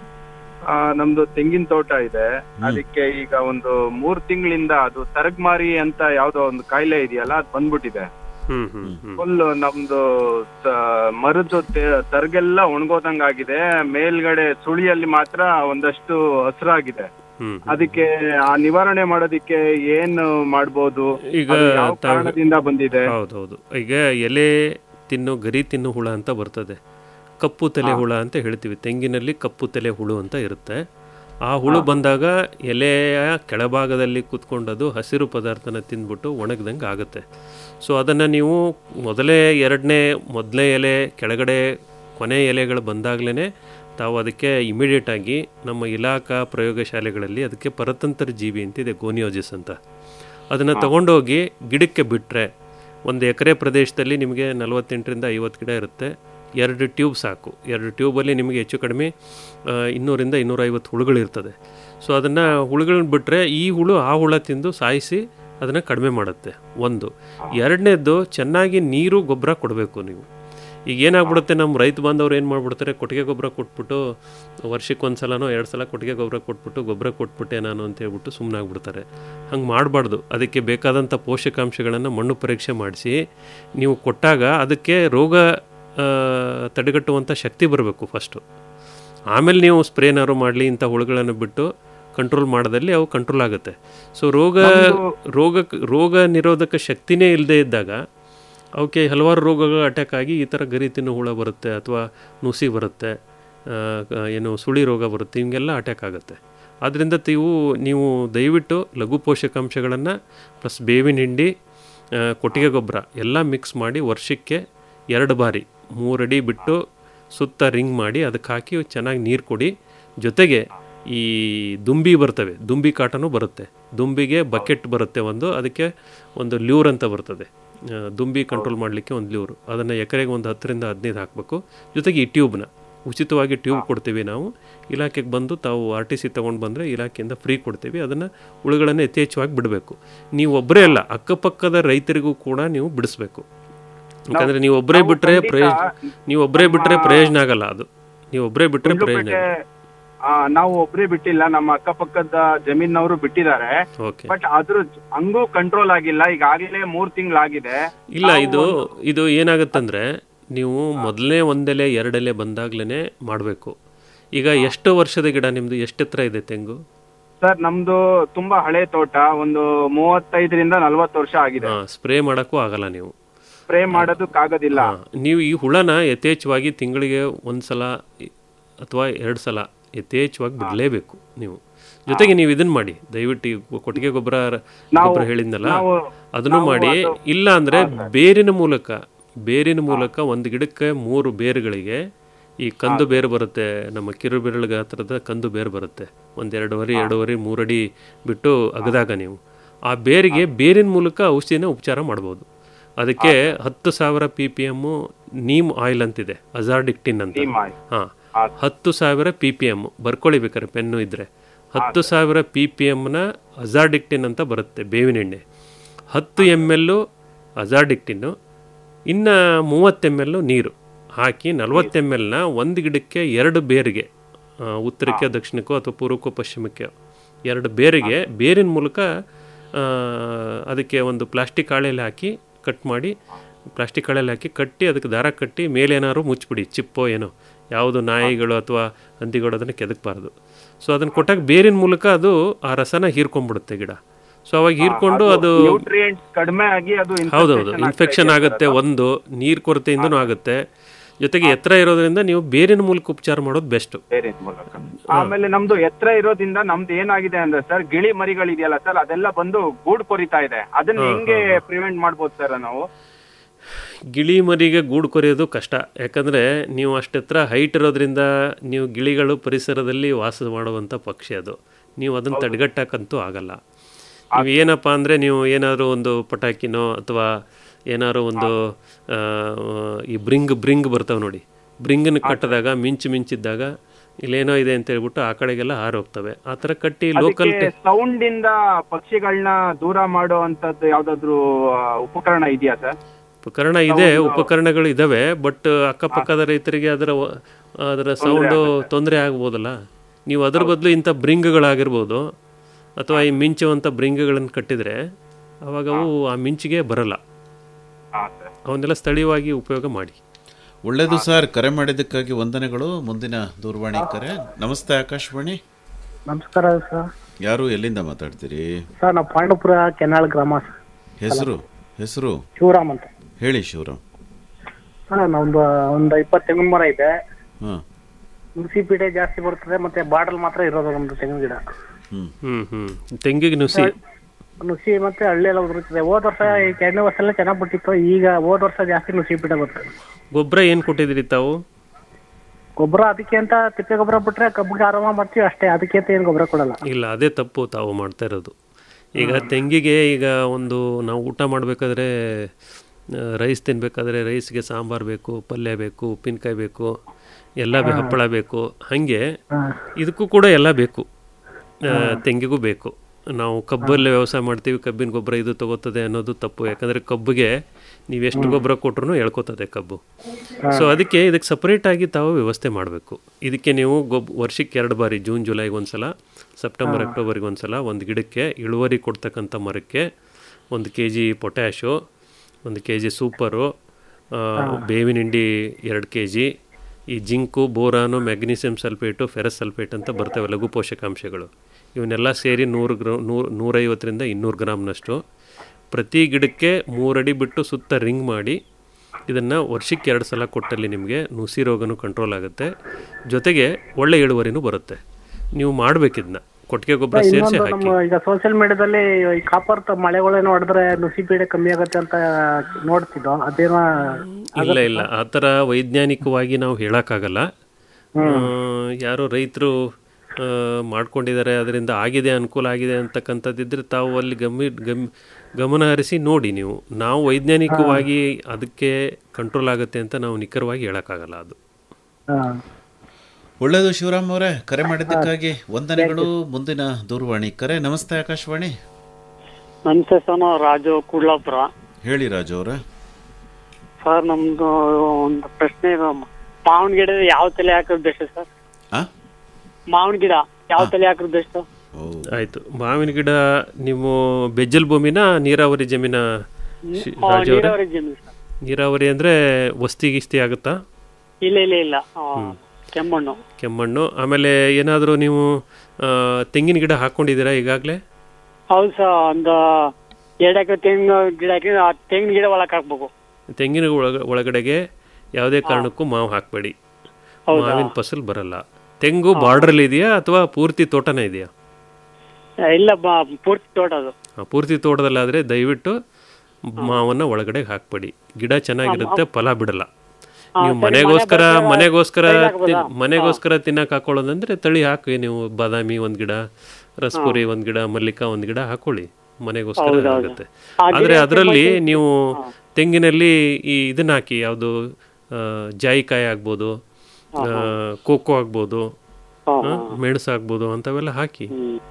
ಆ, ನಮ್ದು ತೆಂಗಿನ ತೋಟ ಇದೆ ಅದಕ್ಕೆ ಈಗ ಒಂದು ಮೂರ್ ತಿಂಗಳಿಂದ ಅದು ತರಗ್ಮಾರಿ ಅಂತ ಯಾವ್ದೋ ಒಂದು ಕಾಯಿಲೆ ಇದೆಯಲ್ಲ ಅದು ಬಂದ್ಬಿಟ್ಟಿದೆ ಹ್ಮ್ ಹ್ಮ್ ಹ್ಮ್ ಫುಲ್ ನಮ್ದು ತ- ಮರದ್ದು ತೆ- ತರ್ಗೆಲ್ಲ ಒಣಗೋದಂಗಾಗಿದೆ ಮೇಲ್ಗಡೆ ಸುಳಿಯಲ್ಲಿ ಮಾತ್ರ ಒಂದಷ್ಟು ಹಸಿರಾಗಿದೆ ಹ್ಮ್ ಅದಕ್ಕೆ ಆ ನಿವಾರಣೆ ಮಾಡೋದಿಕ್ಕೆ ಏನು ಮಾಡ್ಬೋದು ಈಗ ಅದು ಯಾವ ತಾವು- ಕಾರಣದಿಂದ ಬಂದಿದೆ ಹೌದೌದು ಈಗ ಎಲೆ ತಿನ್ನು ಗರಿ ತಿನ್ನು ಹುಳ ಅಂತ ಬರ್ತದೆ ಕಪ್ಪು ತಲೆ ಹುಳ ಅಂತ ಹೇಳ್ತೀವಿ ತೆಂಗಿನಲ್ಲಿ ಕಪ್ಪು ತಲೆ ಹುಳು ಅಂತ ಇರುತ್ತೆ ಆ ಹುಳು ಬಂದಾಗ ಎಲೆಯ ಕೆಳಭಾಗದಲ್ಲಿ ಕುತ್ಕೊಂಡದು ಹಸಿರು ಪದಾರ್ಥನ ತಿಂದ್ಬಿಟ್ಟು ಒಣಗ್ದಂಗೆ ಆಗುತ್ತೆ ಸೊ ಅದನ್ನು ನೀವು ಮೊದಲೇ ಎರಡನೇ ಮೊದಲನೇ ಎಲೆ ಕೆಳಗಡೆ ಕೊನೆ ಎಲೆಗಳು ಬಂದಾಗಲೇ ತಾವು ಅದಕ್ಕೆ ಇಮಿಡಿಯೇಟ್ ಆಗಿ ನಮ್ಮ ಇಲಾಖಾ ಪ್ರಯೋಗಶಾಲೆಗಳಲ್ಲಿ ಅದಕ್ಕೆ ಪರತಂತ್ರ ಜೀವಿ ಅಂತಿದೆ ಗೋನಿಯೋಜಿಸ್ ಅಂತ ಅದನ್ನು ತಗೊಂಡೋಗಿ ಗಿಡಕ್ಕೆ ಬಿಟ್ಟರೆ ಒಂದು ಎಕರೆ ಪ್ರದೇಶದಲ್ಲಿ ನಿಮಗೆ ನಲವತ್ತೆಂಟರಿಂದ ಐವತ್ತು ಗಿಡ ಇರುತ್ತೆ ಎರಡು ಟ್ಯೂಬ್ ಸಾಕು ಎರಡು ಟ್ಯೂಬಲ್ಲಿ ನಿಮಗೆ ಹೆಚ್ಚು ಕಡಿಮೆ ಆ, ಇನ್ನೂರಿಂದ ಇನ್ನೂರೈವತ್ತು ಹುಳುಗಳಿರ್ತದೆ ಸೊ ಅದನ್ನು ಹುಳುಗಳನ್ನ ಬಿಟ್ಟರೆ ಈ ಹುಳು ಆ ಹುಳ ತಿಂದು ಸಾಯಿಸಿ ಅದನ್ನು ಕಡಿಮೆ ಮಾಡುತ್ತೆ ಒಂದು ಎರಡನೇದ್ದು ಚೆನ್ನಾಗಿ ನೀರು ಗೊಬ್ಬರ ಕೊಡಬೇಕು ನೀವು ಈಗ ಏನಾಗ್ಬಿಡುತ್ತೆ ನಮ್ಮ ರೈತ ಬಾಂಧವ್ರು ಏನು ಮಾಡ್ಬಿಡ್ತಾರೆ ಕೊಟ್ಟಿಗೆ ಗೊಬ್ಬರ ಕೊಟ್ಬಿಟ್ಟು ವರ್ಷಕ್ಕೆ ಒಂದು ಸಲನೋ ಎರಡು ಸಲ ಕೊಟ್ಟಿಗೆ ಗೊಬ್ಬರ ಕೊಟ್ಬಿಟ್ಟು ಗೊಬ್ಬರ ಕೊಟ್ಬಿಟ್ಟೆ ನಾನು ಅಂತ ಹೇಳ್ಬಿಟ್ಟು ಸುಮ್ಮನಾಗ್ಬಿಡ್ತಾರೆ ಹಂಗೆ ಮಾಡಬಾರ್ದು ಅದಕ್ಕೆ ಬೇಕಾದಂಥ ಪೋಷಕಾಂಶಗಳನ್ನು ಮಣ್ಣು ಪರೀಕ್ಷೆ ಮಾಡಿಸಿ ನೀವು ಕೊಟ್ಟಾಗ ಅದಕ್ಕೆ ರೋಗ ಆ, ತಡೆಗಟ್ಟುವಂಥ ಶಕ್ತಿ ಬರಬೇಕು ಫಸ್ಟು ಆಮೇಲೆ ನೀವು ಸ್ಪ್ರೇನಾರು ಮಾಡಲಿ ಇಂಥ ಹುಳುಗಳನ್ನು ಬಿಟ್ಟು ಕಂಟ್ರೋಲ್ ಮಾಡೋದಲ್ಲಿ ಅವು ಕಂಟ್ರೋಲ್ ಆಗುತ್ತೆ ಸೊ ರೋಗ ರೋಗ ರೋಗ ನಿರೋಧಕ ಶಕ್ತಿನೇ ಇಲ್ಲದೆ ಇದ್ದಾಗ ಅವಕ್ಕೆ ಹಲವಾರು ರೋಗಗಳು ಅಟ್ಯಾಕ್ ಆಗಿ ಈ ಥರ ಗರಿ ತಿನ್ನೋ ಹುಳ ಬರುತ್ತೆ ಅಥವಾ ನುಸಿ ಬರುತ್ತೆ ಆ, ಕ- ಏನು ಸುಳಿ ರೋಗ ಬರುತ್ತೆ ಹಿಂಗೆಲ್ಲ ಅಟ್ಯಾಕ್ ಆಗುತ್ತೆ ಆದ್ದರಿಂದ ನೀವು ನೀವು ದಯವಿಟ್ಟು ಲಘು ಪೋಷಕಾಂಶಗಳನ್ನು ಪ್ಲಸ್ ಬೇವಿನ ಹಿಂಡಿ ಆ, ಕೊಟ್ಟಿಗೆ ಗೊಬ್ಬರ ಎಲ್ಲ ಮಿಕ್ಸ್ ಮಾಡಿ ವರ್ಷಕ್ಕೆ ಎರಡು ಬಾರಿ ಮೂರಡಿ ಬಿಟ್ಟು ಸುತ್ತ ರಿಂಗ್ ಮಾಡಿ ಅದಕ್ಕೆ ಹಾಕಿ ಚೆನ್ನಾಗಿ ನೀರು ಕೊಡಿ ಜೊತೆಗೆ ಈ ದುಂಬಿ ಬರ್ತವೆ ದುಂಬಿ ಕಾಟನೂ ಬರುತ್ತೆ ದುಂಬಿಗೆ ಬಕೆಟ್ ಬರುತ್ತೆ ಒಂದು ಅದಕ್ಕೆ ಒಂದು ಲ್ಯೂರ್ ಅಂತ ಬರ್ತದೆ ಆ, ದುಂಬಿ ಕಂಟ್ರೋಲ್ ಮಾಡಲಿಕ್ಕೆ ಒಂದು ಲ್ಯೂರು ಅದನ್ನು ಎಕರೆಗೆ ಒಂದು ಹತ್ತರಿಂದ ಹದಿನೈದು ಹಾಕಬೇಕು ಜೊತೆಗೆ ಈ ಟ್ಯೂಬ್ನ ಉಚಿತವಾಗಿ ಟ್ಯೂಬ್ ಕೊಡ್ತೀವಿ ನಾವು ಇಲಾಖೆಗೆ ಬಂದು ತಾವು ಆರ್ ಟಿ ಸಿ ತೊಗೊಂಡು ಬಂದರೆ ಇಲಾಖೆಯಿಂದ ಫ್ರೀ ಕೊಡ್ತೀವಿ ಅದನ್ನು ಹುಳುಗಳನ್ನು ಯಥೇಚ್ಛವಾಗಿ ಬಿಡಬೇಕು ನೀವು ಒಬ್ಬರೇ ಅಲ್ಲ ಅಕ್ಕಪಕ್ಕದ ರೈತರಿಗೂ ಕೂಡ ನೀವು ಬಿಡಿಸ್ಬೇಕು ಯಾಕಂದರೆ ನೀವು ಒಬ್ಬರೇ ನಾವು ಬಿಟ್ಟರೆ ಖಂಡಿತ ಪ್ರಯೋಜನ ನೀವು ಒಬ್ಬರೇ ಬಿಟ್ಟರೆ ಪ್ರಯೋಜನ ಆಗಲ್ಲ ಅದು ನೀವು ಒಬ್ಬರೇ ಬಿಟ್ಟರೆ ಪ್ರಯೋಜನ ಗುಂಡ್ಲುಪೇಟೆ ಇಲ್ಲ ಆ, ನಾವು ಒಬ್ರೇ ಬಿಟ್ಟಿಲ್ಲ ನಮ್ಮ ಅಕ್ಕಪಕ್ಕದ ಜಮೀನವರು ಬಿಟ್ಟಿದ್ದಾರೆ ಓಕೆ ಬಟ್ ಅದ್ರ ಹಂಗೂ ಕಂಟ್ರೋಲ್ ಆಗಿಲ್ಲ ಈಗಾಗಲೇ ಮೂರ್ ತಿಂಗಳಾಗಿದೆ ಇಲ್ಲ ಇದು ಇದು ಏನಾಗುತ್ತಂದ್ರೆ ನೀವು ಮೊದಲನೇ ಒಂದೆಲೆ ಎರಡೆಲೆ ಬಂದಾಗ್ಲೇ ಮಾಡಬೇಕು ಈಗ ಎಷ್ಟು ವರ್ಷದ ಗಿಡ ನಿಮ್ಮದು ಎಷ್ಟು ಎತ್ತರ ಇದೆ ತೆಂಗು ಸರ್ ನಮ್ದು ತುಂಬಾ ಹಳೆ ತೋಟ ಒಂದು ಮೂವತ್ತೈದರಿಂದ ನಲ್ವತ್ತು ವರ್ಷ ಆಗಿದೆ ಸ್ಪ್ರೇ ಮಾಡೋಕ್ಕೂ ಆಗಲ್ಲ ನೀವು ಸ್ಪ್ರೇ ಮಾಡೋದಕ್ಕಾಗೋದಿಲ್ಲ ನೀವು ಈ ಹುಳನ ಯಥೇಚ್ಛವಾಗಿ ತಿಂಗಳಿಗೆ ಒಂದು ಸಲ ಅಥವಾ ಎರಡು ಸಲ ಯಥೇಚ್ಛವಾಗಿ ಬಿಡಲೇಬೇಕು ನೀವು ಜೊತೆಗೆ ನೀವು ಇದನ್ನ ಮಾಡಿ ದಯವಿಟ್ಟು ಈ ಕೊಟ್ಟಿಗೆ ಗೊಬ್ಬರ ಗೊಬ್ಬರ ಹೇಳಿದ್ನಲ್ಲ ನಾವು- ಅದನ್ನು ನಾವು ಮಾಡಿ ಅದು- ಇಲ್ಲ ಅಂದ್ರೆ ಬೇರಿನ ಮೂಲಕ ಬೇರಿನ ಮೂಲಕ ಒಂದು ಗಿಡಕ್ಕೆ ಮೂರು ಬೇರುಗಳಿಗೆ ಈ ಕಂದು ಬೇರು ಬರುತ್ತೆ ನಮ್ಮ ಕಿರು ಬೆರಳು ಗಾತ್ರದ ಕಂದು ಬೇರು ಬರುತ್ತೆ ಒಂದು ಎರಡೂವರೆ ಎರಡೂವರೆ ಮೂರಡಿ ಬಿಟ್ಟು ಅಗದಾಗ ನೀವು ಆ ಬೇರಿಗೆ ಬೇರಿನ ಮೂಲಕ ಔಷಧಿನ ಉಪಚಾರ ಮಾಡ್ಬೋದು ಅದಕ್ಕೆ ಹತ್ತು ಸಾವಿರ P P M neem oil ಅಂತಿದೆ ಅಜಾರ್ಡಿಕ್ಟಿನ್ ಅಂತ ನೀಮ್ ಆಯಿಲ್. ಹಾಂ ಹತ್ತು ಸಾವಿರ ಪಿ ಪಿ ಎಮ್ ಬರ್ಕೊಳ್ಳಿ ಬೇಕಾದ್ರೆ ಪೆನ್ನು ಇದ್ದರೆ ಹತ್ತು ಸಾವಿರ ಪಿ ಪಿ ಎಮ್ನ ಅಜಾರ್ಡಿಕ್ಟಿನ್ ಅಂತ ಬರುತ್ತೆ ಬೇವಿನ ಎಣ್ಣೆ ಹತ್ತು ಎಮ್ ಎಲ್ಲು ಅಜಾರ್ಡಿಕ್ಟಿನ್ನು ಇನ್ನು ಮೂವತ್ತು ಎಮ್ ಎಲ್ಲು ನೀರು ಹಾಕಿ ನಲ್ವತ್ತು ಎಮ್ ಎಲ್ನ ಒಂದು ಗಿಡಕ್ಕೆ ಎರಡು ಬೇರಿಗೆ ಆ, ಉತ್ತರಕ್ಕೆ ದಕ್ಷಿಣಕ್ಕೋ ಅಥವಾ ಪೂರ್ವಕ್ಕೋ ಪಶ್ಚಿಮಕ್ಕೆ ಎರಡು ಬೇರಿಗೆ ಬೇರಿನ ಮೂಲಕ ಆ, ಅದಕ್ಕೆ ಒಂದು ಪ್ಲಾಸ್ಟಿಕ್ ಹಾಳೆಯಲ್ಲಿ ಹಾಕಿ ಕಟ್ ಮಾಡಿ ಪ್ಲಾಸ್ಟಿಕ್ ಹಾಳೆಯಲ್ಲಿ ಹಾಕಿ ಕಟ್ಟಿ ಅದಕ್ಕೆ ದಾರ ಕಟ್ಟಿ ಮೇಲೇನಾದ್ರು ಮುಚ್ಚಿಬಿಡಿ ಚಿಪ್ಪೋ ಏನೋ ಯಾವುದು ನಾಯಿಗಳು ಅಥವಾ ಹಂದಿಗಳು ಅದನ್ನು ಕೆದಕಬಾರ್ದು ಸೊ ಅದನ್ನು ಕೊಟ್ಟಾಗ ಬೇರಿನ ಮೂಲಕ ಅದು ಆ ರಸನ ಹೀರ್ಕೊಂಡ್ಬಿಡುತ್ತೆ ಗಿಡ ಸೊ ಅವಾಗ ಹೀರ್ಕೊಂಡು ಅದು ನ್ಯೂಟ್ರಿಯೆಂಟ್ಸ್ ಕಡಿಮೆ ಆಗಿ ಅದು ಹೌದೌದು infestation ಆಗ್ತಾ ಇನ್ಫೆಕ್ಷನ್ ಇದೆ ಆಗುತ್ತೆ ಸರ್ ಅದು. ಒಂದು ನೀರು ಕೊರತೆಯಿಂದನೂ ಆಗುತ್ತೆ ಜೊತೆಗೆ ಎತ್ತರ ಇರೋದ್ರಿಂದ ನೀವು ಬೇರಿನ ಮೂಲಕ ಉಪಚಾರ ಮಾಡೋದು ಬೆಸ್ಟ್ ಬೇರೆ ಮೂಲಕ ಆಮೇಲೆ ನಮ್ದು ಎತ್ತರ ಇರೋದ್ರಿಂದ ನಮ್ದು ಏನಾಗಿದೆ ಅಂದ್ರೆ ಸರ್ ಗಿಳಿ ಮರಿಗಳಿದೆಯಲ್ಲ ಸರ್ ಅದೆಲ್ಲ ಬಂದು ಗೂಡ್ ಕೊರಿತಾ ಇದೆ ಅದನ್ನ ಹಾ, ಹೆಂಗೆ ಹಾ, ಪ್ರಿವೆಂಟ್ ಮಾಡ್ಬೋದು ಸರ್ ನಾವು ಗಿಳಿ ಮರಿಗೆ ಗೂಡು ಕೊರೆಯೋದು ಕಷ್ಟ ಯಾಕಂದರೆ ನೀವು ಅಷ್ಟೆತ್ರ ಹೈಟ್ ಇರೋದ್ರಿಂದ ನೀವು ಗಿಳಿಗಳು ಪರಿಸರದಲ್ಲಿ ವಾಸ ಮಾಡುವಂಥ ಪಕ್ಷಿ ಅದು ನೀವು ಅದನ್ನು ತಡೆಗಟ್ಟಕ್ಕಂತೂ ಆಗಲ್ಲ ನೀವು ಏನಪ್ಪ ಅಂದರೆ ನೀವು ಏನಾದರೂ ಒಂದು ಪಟಾಕಿನೋ ಅಥವಾ ಏನಾದ್ರು ಒಂದು ಆ, ಈ ಬ್ರಿಂಗ್ ಬ್ರಿಂಗ್ ಬರ್ತಾವೆ ನೋಡಿ ಬ್ರಿಂಗನ್ನು ಕಟ್ಟಿದಾಗ ಮಿಂಚು ಮಿಂಚಿದ್ದಾಗ ಇಲ್ಲೇನೋ ಇದೆ ಅಂತ ಹೇಳ್ಬಿಟ್ಟು ಆ ಕಡೆಗೆಲ್ಲ ಹಾರೋಗ್ತವೆ ಆ ಥರ ಕಟ್ಟಿ ಲೋಕಲ್ ಸೌಂಡ್ ಇಂದ ಪಕ್ಷಿಗಳನ್ನ ದೂರ ಮಾಡೋ ಅಂತದ್ದು ಯಾವ್ದಾದ್ರು ಆ, ಉಪಕರಣ ಇದೆಯಾ ಸರ್ ಉಪಕರಣ ಇದೆ ಉಪಕರಣಗಳು ಇದಾವೆ ಬಟ್ ಅಕ್ಕಪಕ್ಕದ ರೈತರಿಗೆ ಅದರ ವ- ಅದರ ಸೌಂಡು ತೊಂದರೆ ಆಗ್ಬೋದಲ್ಲ ನೀವು ಅದ್ರ ಬದಲು ಇಂಥ ಬ್ರಿಂಗ್ಗಳಾಗಿರ್ಬೋದು ಅಥವಾ ಈ ಮಿಂಚುವಂಥ ಬ್ರಿಂಗ್ಗಳನ್ನು ಕಟ್ಟಿದರೆ ಅವಾಗ ಅವು ಆ ಮಿಂಚಿಗೆ ಬರಲ್ಲ ಅವನ್ನೆಲ್ಲ ಸ್ಥಳೀಯವಾಗಿ ಉಪಯೋಗ ಮಾಡಿ ಒಳ್ಳೆಯದು ಸರ್ ಕರೆ ಮಾಡಿದ್ದಕ್ಕಾಗಿ ವಂದನೆಗಳು ಮುಂದಿನ ದೂರವಾಣಿ ಕರೆ ನಮಸ್ತೆ ಆಕಾಶವಾಣಿ ನಮಸ್ಕಾರ ಸರ್ ಯಾರು ಎಲ್ಲಿಂದ ಮಾತಾಡ್ತೀರಿ ಸರ್ ನಾವು ಪಾಂಡವಪುರ ಕೆನಾಳ್ ಗ್ರಾಮ ಸರ್. ಹೆಸರು ಹೆಸರು ಶಿವರಾಮ್ ಅಂತ ಹೇಳಿ ಶಿವರಾಮ್ ಸರ್ ನಮ್ದು ಒಂದು ಇಪ್ಪತ್ತು ತೆಂಗಿನ ಮರ ಇದೆ ಹಾಂ ನುಸಿ ಪೀಡೆ ಜಾಸ್ತಿ ಬರ್ತದೆ ಮತ್ತೆ ಬಾಟಲ್ ಮಾತ್ರ ಇರೋದು ನಮ್ದು ತೆಂಗಿನ ಗಿಡ ಹ್ಮ್ ಹ್ಮ್ ತೆಂಗಿಗೆ ನುಸಿ ನುಸಿ ಮತ್ತೆ ಹಳ್ಳಿ ಎಲ್ಲ ಉದುರುತ್ತದೆ ಹೋದ ವರ್ಷ ಈ ಎರಡನೇ ವರ್ಷ ಎಲ್ಲ ಚೆನ್ನಾಗಿ ಬಿಟ್ಟಿತ್ತು ಈಗ ಹೋದ ವರ್ಷ ಜಾಸ್ತಿ ನುಸಿ ಪೀಡೆ ಬರ್ತದೆ ಗೊಬ್ಬರ ಏನು ಕೊಟ್ಟಿದ್ದೀರಿ ತಾವು ಗೊಬ್ಬರ ಅದಕ್ಕೆ ಅಂತ ತಿಪ್ಪೆ ಗೊಬ್ಬರ ಬಿಟ್ರೆ ಕಬ್ಬಿಗೆ ಆರಾಮ ಮಾಡ್ತೀವಿ ಅಷ್ಟೇ ಅದಕ್ಕೆ ಅಂತ ಏನು ಗೊಬ್ಬರ ಕೊಡಲ್ಲ ಇಲ್ಲ ಅದೇ ತಪ್ಪು ತಾವು ಮಾಡ್ತಾ ಇರೋದು ಈಗ ತೆಂಗಿಗೆ ಈಗ ಒಂದು ನಾವು ಊಟ ಮಾಡಬೇಕಾದ್ರೆ ರೈಸ್ ತಿನ್ಬೇಕಾದ್ರೆ ರೈಸ್ಗೆ ಸಾಂಬಾರು ಬೇಕು ಪಲ್ಯ ಬೇಕು ಉಪ್ಪಿನಕಾಯಿ ಬೇಕು ಎಲ್ಲ ಬೆ- ಹಪ್ಪಳ ಬೇಕು ಹಾಗೆ ಇದಕ್ಕೂ ಕೂಡ ಎಲ್ಲ ಬೇಕು ಆ, ತೆಂಗಿಗೂ ಬೇಕು ನಾವು ಕಬ್ಬಲ್ಲಿ ವ್ಯವಸಾಯ ಮಾಡ್ತೀವಿ ಕಬ್ಬಿನ ಗೊಬ್ಬರ ಇದು ತಗೋತದೆ ಅನ್ನೋದು ತಪ್ಪು ಯಾಕಂದರೆ ಕಬ್ಬಿಗೆ ನೀವು ಎಷ್ಟು ಗೊಬ್ಬರ ಕೊಟ್ರು ಹೇಳ್ಕೊತದೆ ಕಬ್ಬು ಸೊ ಅದಕ್ಕೆ ಇದಕ್ಕೆ ಸಪ್ರೇಟಾಗಿ ತಾವು ವ್ಯವಸ್ಥೆ ಮಾಡಬೇಕು ಇದಕ್ಕೆ ನೀವು ಗೊಬ್ ವರ್ಷಕ್ಕೆ ಎರಡು ಬಾರಿ ಜೂನ್ ಜುಲೈಗೆ ಒಂದ್ಸಲ ಸೆಪ್ಟೆಂಬರ್ ಅಕ್ಟೋಬರ್ಗೆ ಒಂದ್ಸಲ ಒಂದು ಗಿಡಕ್ಕೆ ಇಳುವರಿ ಕೊಡ್ತಕ್ಕಂಥ ಮರಕ್ಕೆ ಒಂದು ಕೆ ಜಿ ಪೊಟ್ಯಾಶು ಒಂದು ಕೆ ಜಿ ಸೂಪರು ಆ, ಬೇವಿನ ಹಿಂಡಿ ಎರಡು ಕೆ ಜಿ ಈ zinc boron magnesium sulphate ferrous sulphate ಅಂತ ಬರ್ತವೆ ಲಘು ಪೋಷಕಾಂಶಗಳು ಇವನ್ನೆಲ್ಲ ಸೇರಿ ನೂರು ಗ್ರಾ ನೂರು ನೂರೈವತ್ತರಿಂದ ಇನ್ನೂರು ಗ್ರಾಮ್ನಷ್ಟು ಪ್ರತಿ ಗಿಡಕ್ಕೆ ಮೂರಡಿ ಬಿಟ್ಟು ಸುತ್ತ ರಿಂಗ್ ಮಾಡಿ ಇದನ್ನು ವರ್ಷಕ್ಕೆ ಎರಡು ಸಲ ಕೊಟ್ಟಲ್ಲಿ ನಿಮಗೆ ನುಸಿ ರೋಗನೂ ಕಂಟ್ರೋಲ್ ಆಗುತ್ತೆ ಜೊತೆಗೆ ಒಳ್ಳೆ ಇಳುವರಿನೂ ಬರುತ್ತೆ ನೀವು ಮಾಡಬೇಕಿದ್ನ ಕೊಟ್ಟಿಗೆ ಗೊಬ್ಬರ ಸೇರಿಸಿ ಇನ್ನೊಂದು ಹಾಕಿ ನಮ್ಮ ಈಗ ಸೋಷಿಯಲ್ ಮೀಡಿಯಾದಲ್ಲಿ ಈ ಕಾಪರ್ ಮಳೆಗಳೇನೋ ಹೊಡೆದ್ರೆ ನುಸಿ ಪೀಡೆ ಕಮ್ಮಿ ಆಗುತ್ತೆ ಅಂತ ನೋಡ್ತಿದ್ದೋ ಅದೇನೋ ಇಲ್ಲ ಇಲ್ಲ ಆ ಥರ ವೈಜ್ಞಾನಿಕವಾಗಿ ನಾವು ಹೇಳೋಕ್ಕಾಗಲ್ಲ ಆ, ಯಾರೋ ರೈತರು ಮಾಡ್ಕೊಂಡಿದ್ದಾರೆ ಅದರಿಂದ ಆಗಿದೆ ಅನುಕೂಲ ಆಗಿದೆ ಅಂತಕ್ಕಂಥದ್ದಿದ್ರೆ ತಾವು ಅಲ್ಲಿ ಗಮಿ ಗಮ್ ಗಮನ ಹರಿಸಿ ನೋಡಿ ನೀವು ನಾವು ವೈಜ್ಞಾನಿಕವಾಗಿ ಅದಕ್ಕೆ ಕಂಟ್ರೋಲ್ ಆಗುತ್ತೆ ಅಂತ ನಾವು ನಿಖರವಾಗಿ ಹೇಳೋಕ್ಕಾಗಲ್ಲ ಅದು ಒಳ್ಳೆಯದು ಶಿವರಾಮ್ ಅವರೇ ಕರೆ ಮಾಡಿದ್ದಕ್ಕಾಗಿ ವಂದನೆಗಳು ಮುಂದಿನ ದೂರವಾಣಿ ಕರೆ ನಮಸ್ತೆ ಆಕಾಶವಾಣಿ ನಮಸ್ತೆ ಸರ್ ನಾವು ರಾಜು ಕುಡ್ಲಾಪುರ ಹೇಳಿ ರಾಜು ಅವರೇ ಸರ್ ನಮ್ದು ಒಂದು ಪ್ರಶ್ನೆ ಇದೆ ಮಾವಿನ ಗಿಡ ಯಾವ ತಲೆ ಹಾಕೋದು ಬೆಸ್ಟ್ ಸರ್ ಆ? ಮಾವಿನ ಗಿಡ ಯಾವ ತಲೆ ಹಾಕೋದು ಬೆಸ್ಟ್ ಆಯಿತು ಮಾವಿನ ಗಿಡ ನೀವು ಬೆಜ್ಜಲ್ ಭೂಮಿನ ನೀರಾವರಿ ಜಮೀನ ಶಿ- ಆ, ರಾಜು ಅವರೇ ನೀರಾವರಿ ಜಮೀನು ಸರ್ ನೀರಾವರಿ ಅಂದರೆ ವಸ್ತಿ ಗಿಸ್ತಿ ಆಗುತ್ತಾ ಇಲ್ಲ ಇಲ್ಲ ಇಲ್ಲ ಆ, ಕೆಮ್ಮಣ್ಣು ಕೆಮ್ಮಣ್ಣು ಆಮೇಲೆ ಏನಾದರೂ ನೀವು ಆ, ತೆಂಗಿನ ಗಿಡ ಹಾಕ್ಕೊಂಡಿದ್ದೀರಾ ಈಗಾಗಲೇ ಹೌದು ಸರ್ ಒಂದು ಎರಡು ಎಕರೆ ತೆಂಗಿನ ಗಿಡ ಹಾಕಿ ಆ ತೆಂಗಿನ ಗಿಡ ಒಳಗೆ ಹಾಕ್ಬೇಕು ತೆಂಗಿನ ಒಳಗ ಒಳಗಡೆಗೆ ಯಾವುದೇ ಕಾರಣಕ್ಕೂ ಮಾವು ಹಾಕಬೇಡಿ ಹೌದಾ? ಮಾವಿನ ಫಸಲ್ ಬರಲ್ಲ ತೆಂಗು ಬಾರ್ಡ್ರಲ್ಲಿ ಇದೆಯಾ ಅಥವಾ ಪೂರ್ತಿ ತೋಟನೇ ಇದೆಯಾ ಆ, ಇಲ್ಲ ಬ- ಪೂರ್ತಿ ತೋಟ ಅದು ಆ, ಪೂರ್ತಿ ತೋಟದಲ್ಲಾದರೆ ದಯವಿಟ್ಟು ಮಾವನ್ನ ಒಳಗಡೆ ಹಾಕ್ಬೇಡಿ ಗಿಡ ಚೆನ್ನಾಗಿರುತ್ತೆ ಫಲ ಬಿಡಲ್ಲ ಆ, ನೀವು ಸರಿ, ಮನೆಗೋಸ್ಕರ ಮನೆ ಬೇಕಾದ್ರೆ ಮನೆಗೋಸ್ಕರ ತಳಿ ಹಾಕ್ಬೋದಾ? ತಿನ್- ಮನೆಗೋಸ್ಕರ ತಿನ್ನಕ್ಕೆ ಹಾಕೊಳ್ಳೋದಂದ್ರೆ ತಳಿ ಹಾಕಿ ನೀವು ಬಾದಾಮಿ ಒಂದು ಗಿಡ ರಸಪುರಿ ಒಂದು ಗಿಡ ಮಲ್ಲಿಕ ಒಂದು ಗಿಡ ಹಾಕೊಳ್ಳಿ ಮನೆಗೋಸ್ಕರ ಹೌದೌದು. ಆಗುತ್ತೆ ಆ ಗಿಡ ಆದರೆ ಅದರಲ್ಲಿ ತುಂಬಾ ನೀವು ತೆಂಗಿನಲ್ಲಿ ಈ ಇದನ್ನ ಹಾಕಿ ಯಾವುದು ಜಾಯಿಕಾಯಿ ಆಗ್ಬೋದು ಆ, ಕೋಕೋ ಆಗ್ಬೋದು ಹಾ, ಆ, ಮೆಣಸು ಆಗ್ಬೋದು ಅಂಥವೆಲ್ಲ ಹಾಕಿ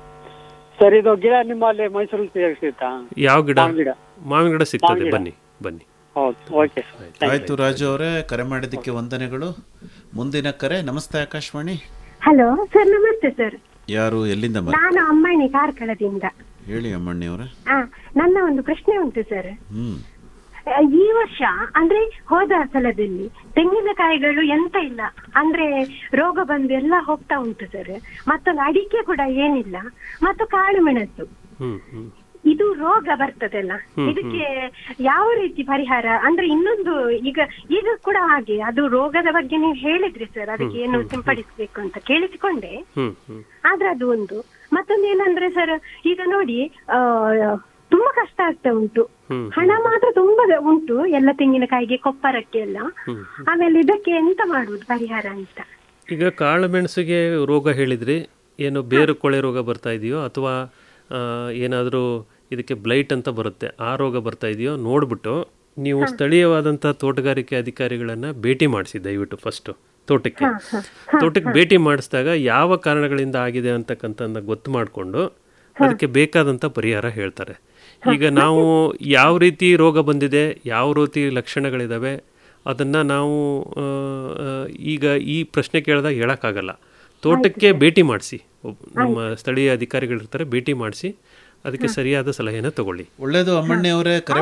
ಸರ್ ಇದು ಗಿಡ ನಿಮ್ಮಲ್ಲಿ ಮೈಸೂರಲ್ಲಿ ಸಿಗುತ್ತಾ ಯಾವ ಗಿಡ ಮಾವಿನ ಗಿಡ ಮಾವಿನ ಗಿಡ ಸಿಗ್ತದೆ ಮಾವಿನ ಗಿಡ. ಬನ್ನಿ ಬನ್ನಿ ಹೌದು ಓಕೆ ಸರ್ ಆಯ್ತು ರಾಜು ಅವರೇ ಕರೆ ಮಾಡಿದ್ದಕ್ಕೆ ವಂದನೆಗಳು ಮುಂದಿನ ಕರೆ ನಮಸ್ತೆ ಆಕಾಶವಾಣಿ ಹಲೋ ಸರ್ ನಮಸ್ತೆ ಸರ್ ಯಾರು ಎಲ್ಲಿಂದ ಮಾತು ನಾನು ಅಮ್ಮಣ್ಣಿ ಕಾರ್ಕಳದಿಂದ ಹೇಳಿ ಅಮ್ಮಣ್ಣಿ ಅವರೇ ಆ, ನನ್ನ ಒಂದು ಪ್ರಶ್ನೆ ಉಂಟು ಸರ್ ಹ್ಮ್ ಆ, ಈ ವರ್ಷ ಅಂದ್ರೆ ಹೋದ ಸಲದಲ್ಲಿ ತೆಂಗಿನಕಾಯಿಗಳು ಎಂತ ಇಲ್ಲ ಅಂದ್ರೆ ರೋಗ ಬಂದು ಎಲ್ಲ ಹೋಗ್ತಾ ಉಂಟು ಸರ್ ಮತ್ತೊಂದು ಅಡಿಕೆ ಕೂಡ ಏನಿಲ್ಲ ಮತ್ತು ಕಾಳು ಮೆಣಸು ಹ್ಮ್ ಹ್ಮ್ ಇದು ರೋಗ ಬರ್ತದಲ್ಲ ಹ್ಮ್, ಇದಕ್ಕೆ ಯಾವ ರೀತಿ ಪರಿಹಾರ ಅಂದ್ರೆ ಇನ್ನೊಂದು ಈಗ ಈಗ ಕೂಡ ಹಾಗೆ ಅದು ರೋಗದ ಬಗ್ಗೆ ನೀವು ಹೇಳಿದ್ರಿ ಸರ್ ಅದಕ್ಕೆ ಏನು ಸಿಂಪಡಿಸ್ಬೇಕು ಅಂತ ಕೇಳಿಸಿಕೊಂಡೆ ಹ್ಮ್ ಹ್ಮ್ ಆದ್ರೆ ಅದು ಒಂದು ಮತ್ತೊಂದು ಏನಂದ್ರೆ ಸರ್ ಈಗ ನೋಡಿ ಆ ತುಂಬಾ ಕಷ್ಟ ಆಗ್ತಾ ಉಂಟು ಹ್ಮ್ ಹಣ ಮಾತ್ರ ತುಂಬಾ ಉಂಟು ಎಲ್ಲ ತೆಂಗಿನಕಾಯಿಗೆ ಕೊಪ್ಪರಕ್ಕೆ ಎಲ್ಲ ಹ್ಮ್ ಆಮೇಲೆ ಇದಕ್ಕೆ ಎಂತ ಮಾಡುವುದು ಪರಿಹಾರ ಅಂತ ಈಗ ಕಾಳುಮೆಣಸಿಗೆ ರೋಗ ಹೇಳಿದ್ರಿ ಏನು ಬೇರು ಕೊಳೆ ರೋಗ ಬರ್ತಾ ಇದೆಯೋ ಅಥವಾ ಏನಾದರೂ ಇದಕ್ಕೆ ಬ್ಲೈಟ್ ಅಂತ ಬರುತ್ತೆ ಆ ರೋಗ ಬರ್ತಾ ಇದೆಯೋ ನೋಡ್ಬಿಟ್ಟು ನೀವು ಸ್ಥಳೀಯವಾದಂಥ ತೋಟಗಾರಿಕೆ ಅಧಿಕಾರಿಗಳನ್ನು ಭೇಟಿ ಮಾಡಿಸಿ ದಯವಿಟ್ಟು ಫಸ್ಟು ತೋಟಕ್ಕೆ ಹಾ, ಹಾ, ಹಾ, ತೋಟಕ್ಕೆ ಭೇಟಿ ಮಾಡಿಸಿದಾಗ ಯಾವ ಕಾರಣಗಳಿಂದ ಆಗಿದೆ ಅಂತಕ್ಕಂಥದ್ದನ್ನ ಗೊತ್ತು ಮಾಡಿಕೊಂಡು ಅದಕ್ಕೆ ಬೇಕಾದಂಥ ಪರಿಹಾರ ಹೇಳ್ತಾರೆ ಈಗ ನಾವು ಯಾವ ರೀತಿ ರೋಗ ಬಂದಿದೆ ಯಾವ ರೀತಿ ಲಕ್ಷಣಗಳಿದ್ದಾವೆ ಅದನ್ನು ನಾವು ಆ, ಆ, ಈಗ ಈ ಪ್ರಶ್ನೆ ಕೇಳಿದಾಗ ಹೇಳೋಕ್ಕಾಗಲ್ಲ ತೋಟಕ್ಕೆ ಭೇಟಿ ಮಾಡಿಸಿ ನಮ್ಮ ಸ್ಥಳೀಯ ಅಧಿಕಾರಿಗಳಿರ್ತಾರೆ ಭೇಟಿ ಮಾಡಿಸಿ ಅದಕ್ಕೆ ಸರಿಯಾದ ಸಲಹೆನ ತಗೊಳ್ಳಿ ಒಳ್ಳೇದು ಅಮ್ಮಣ್ಣಿ ಅವರೇ ಕರೆ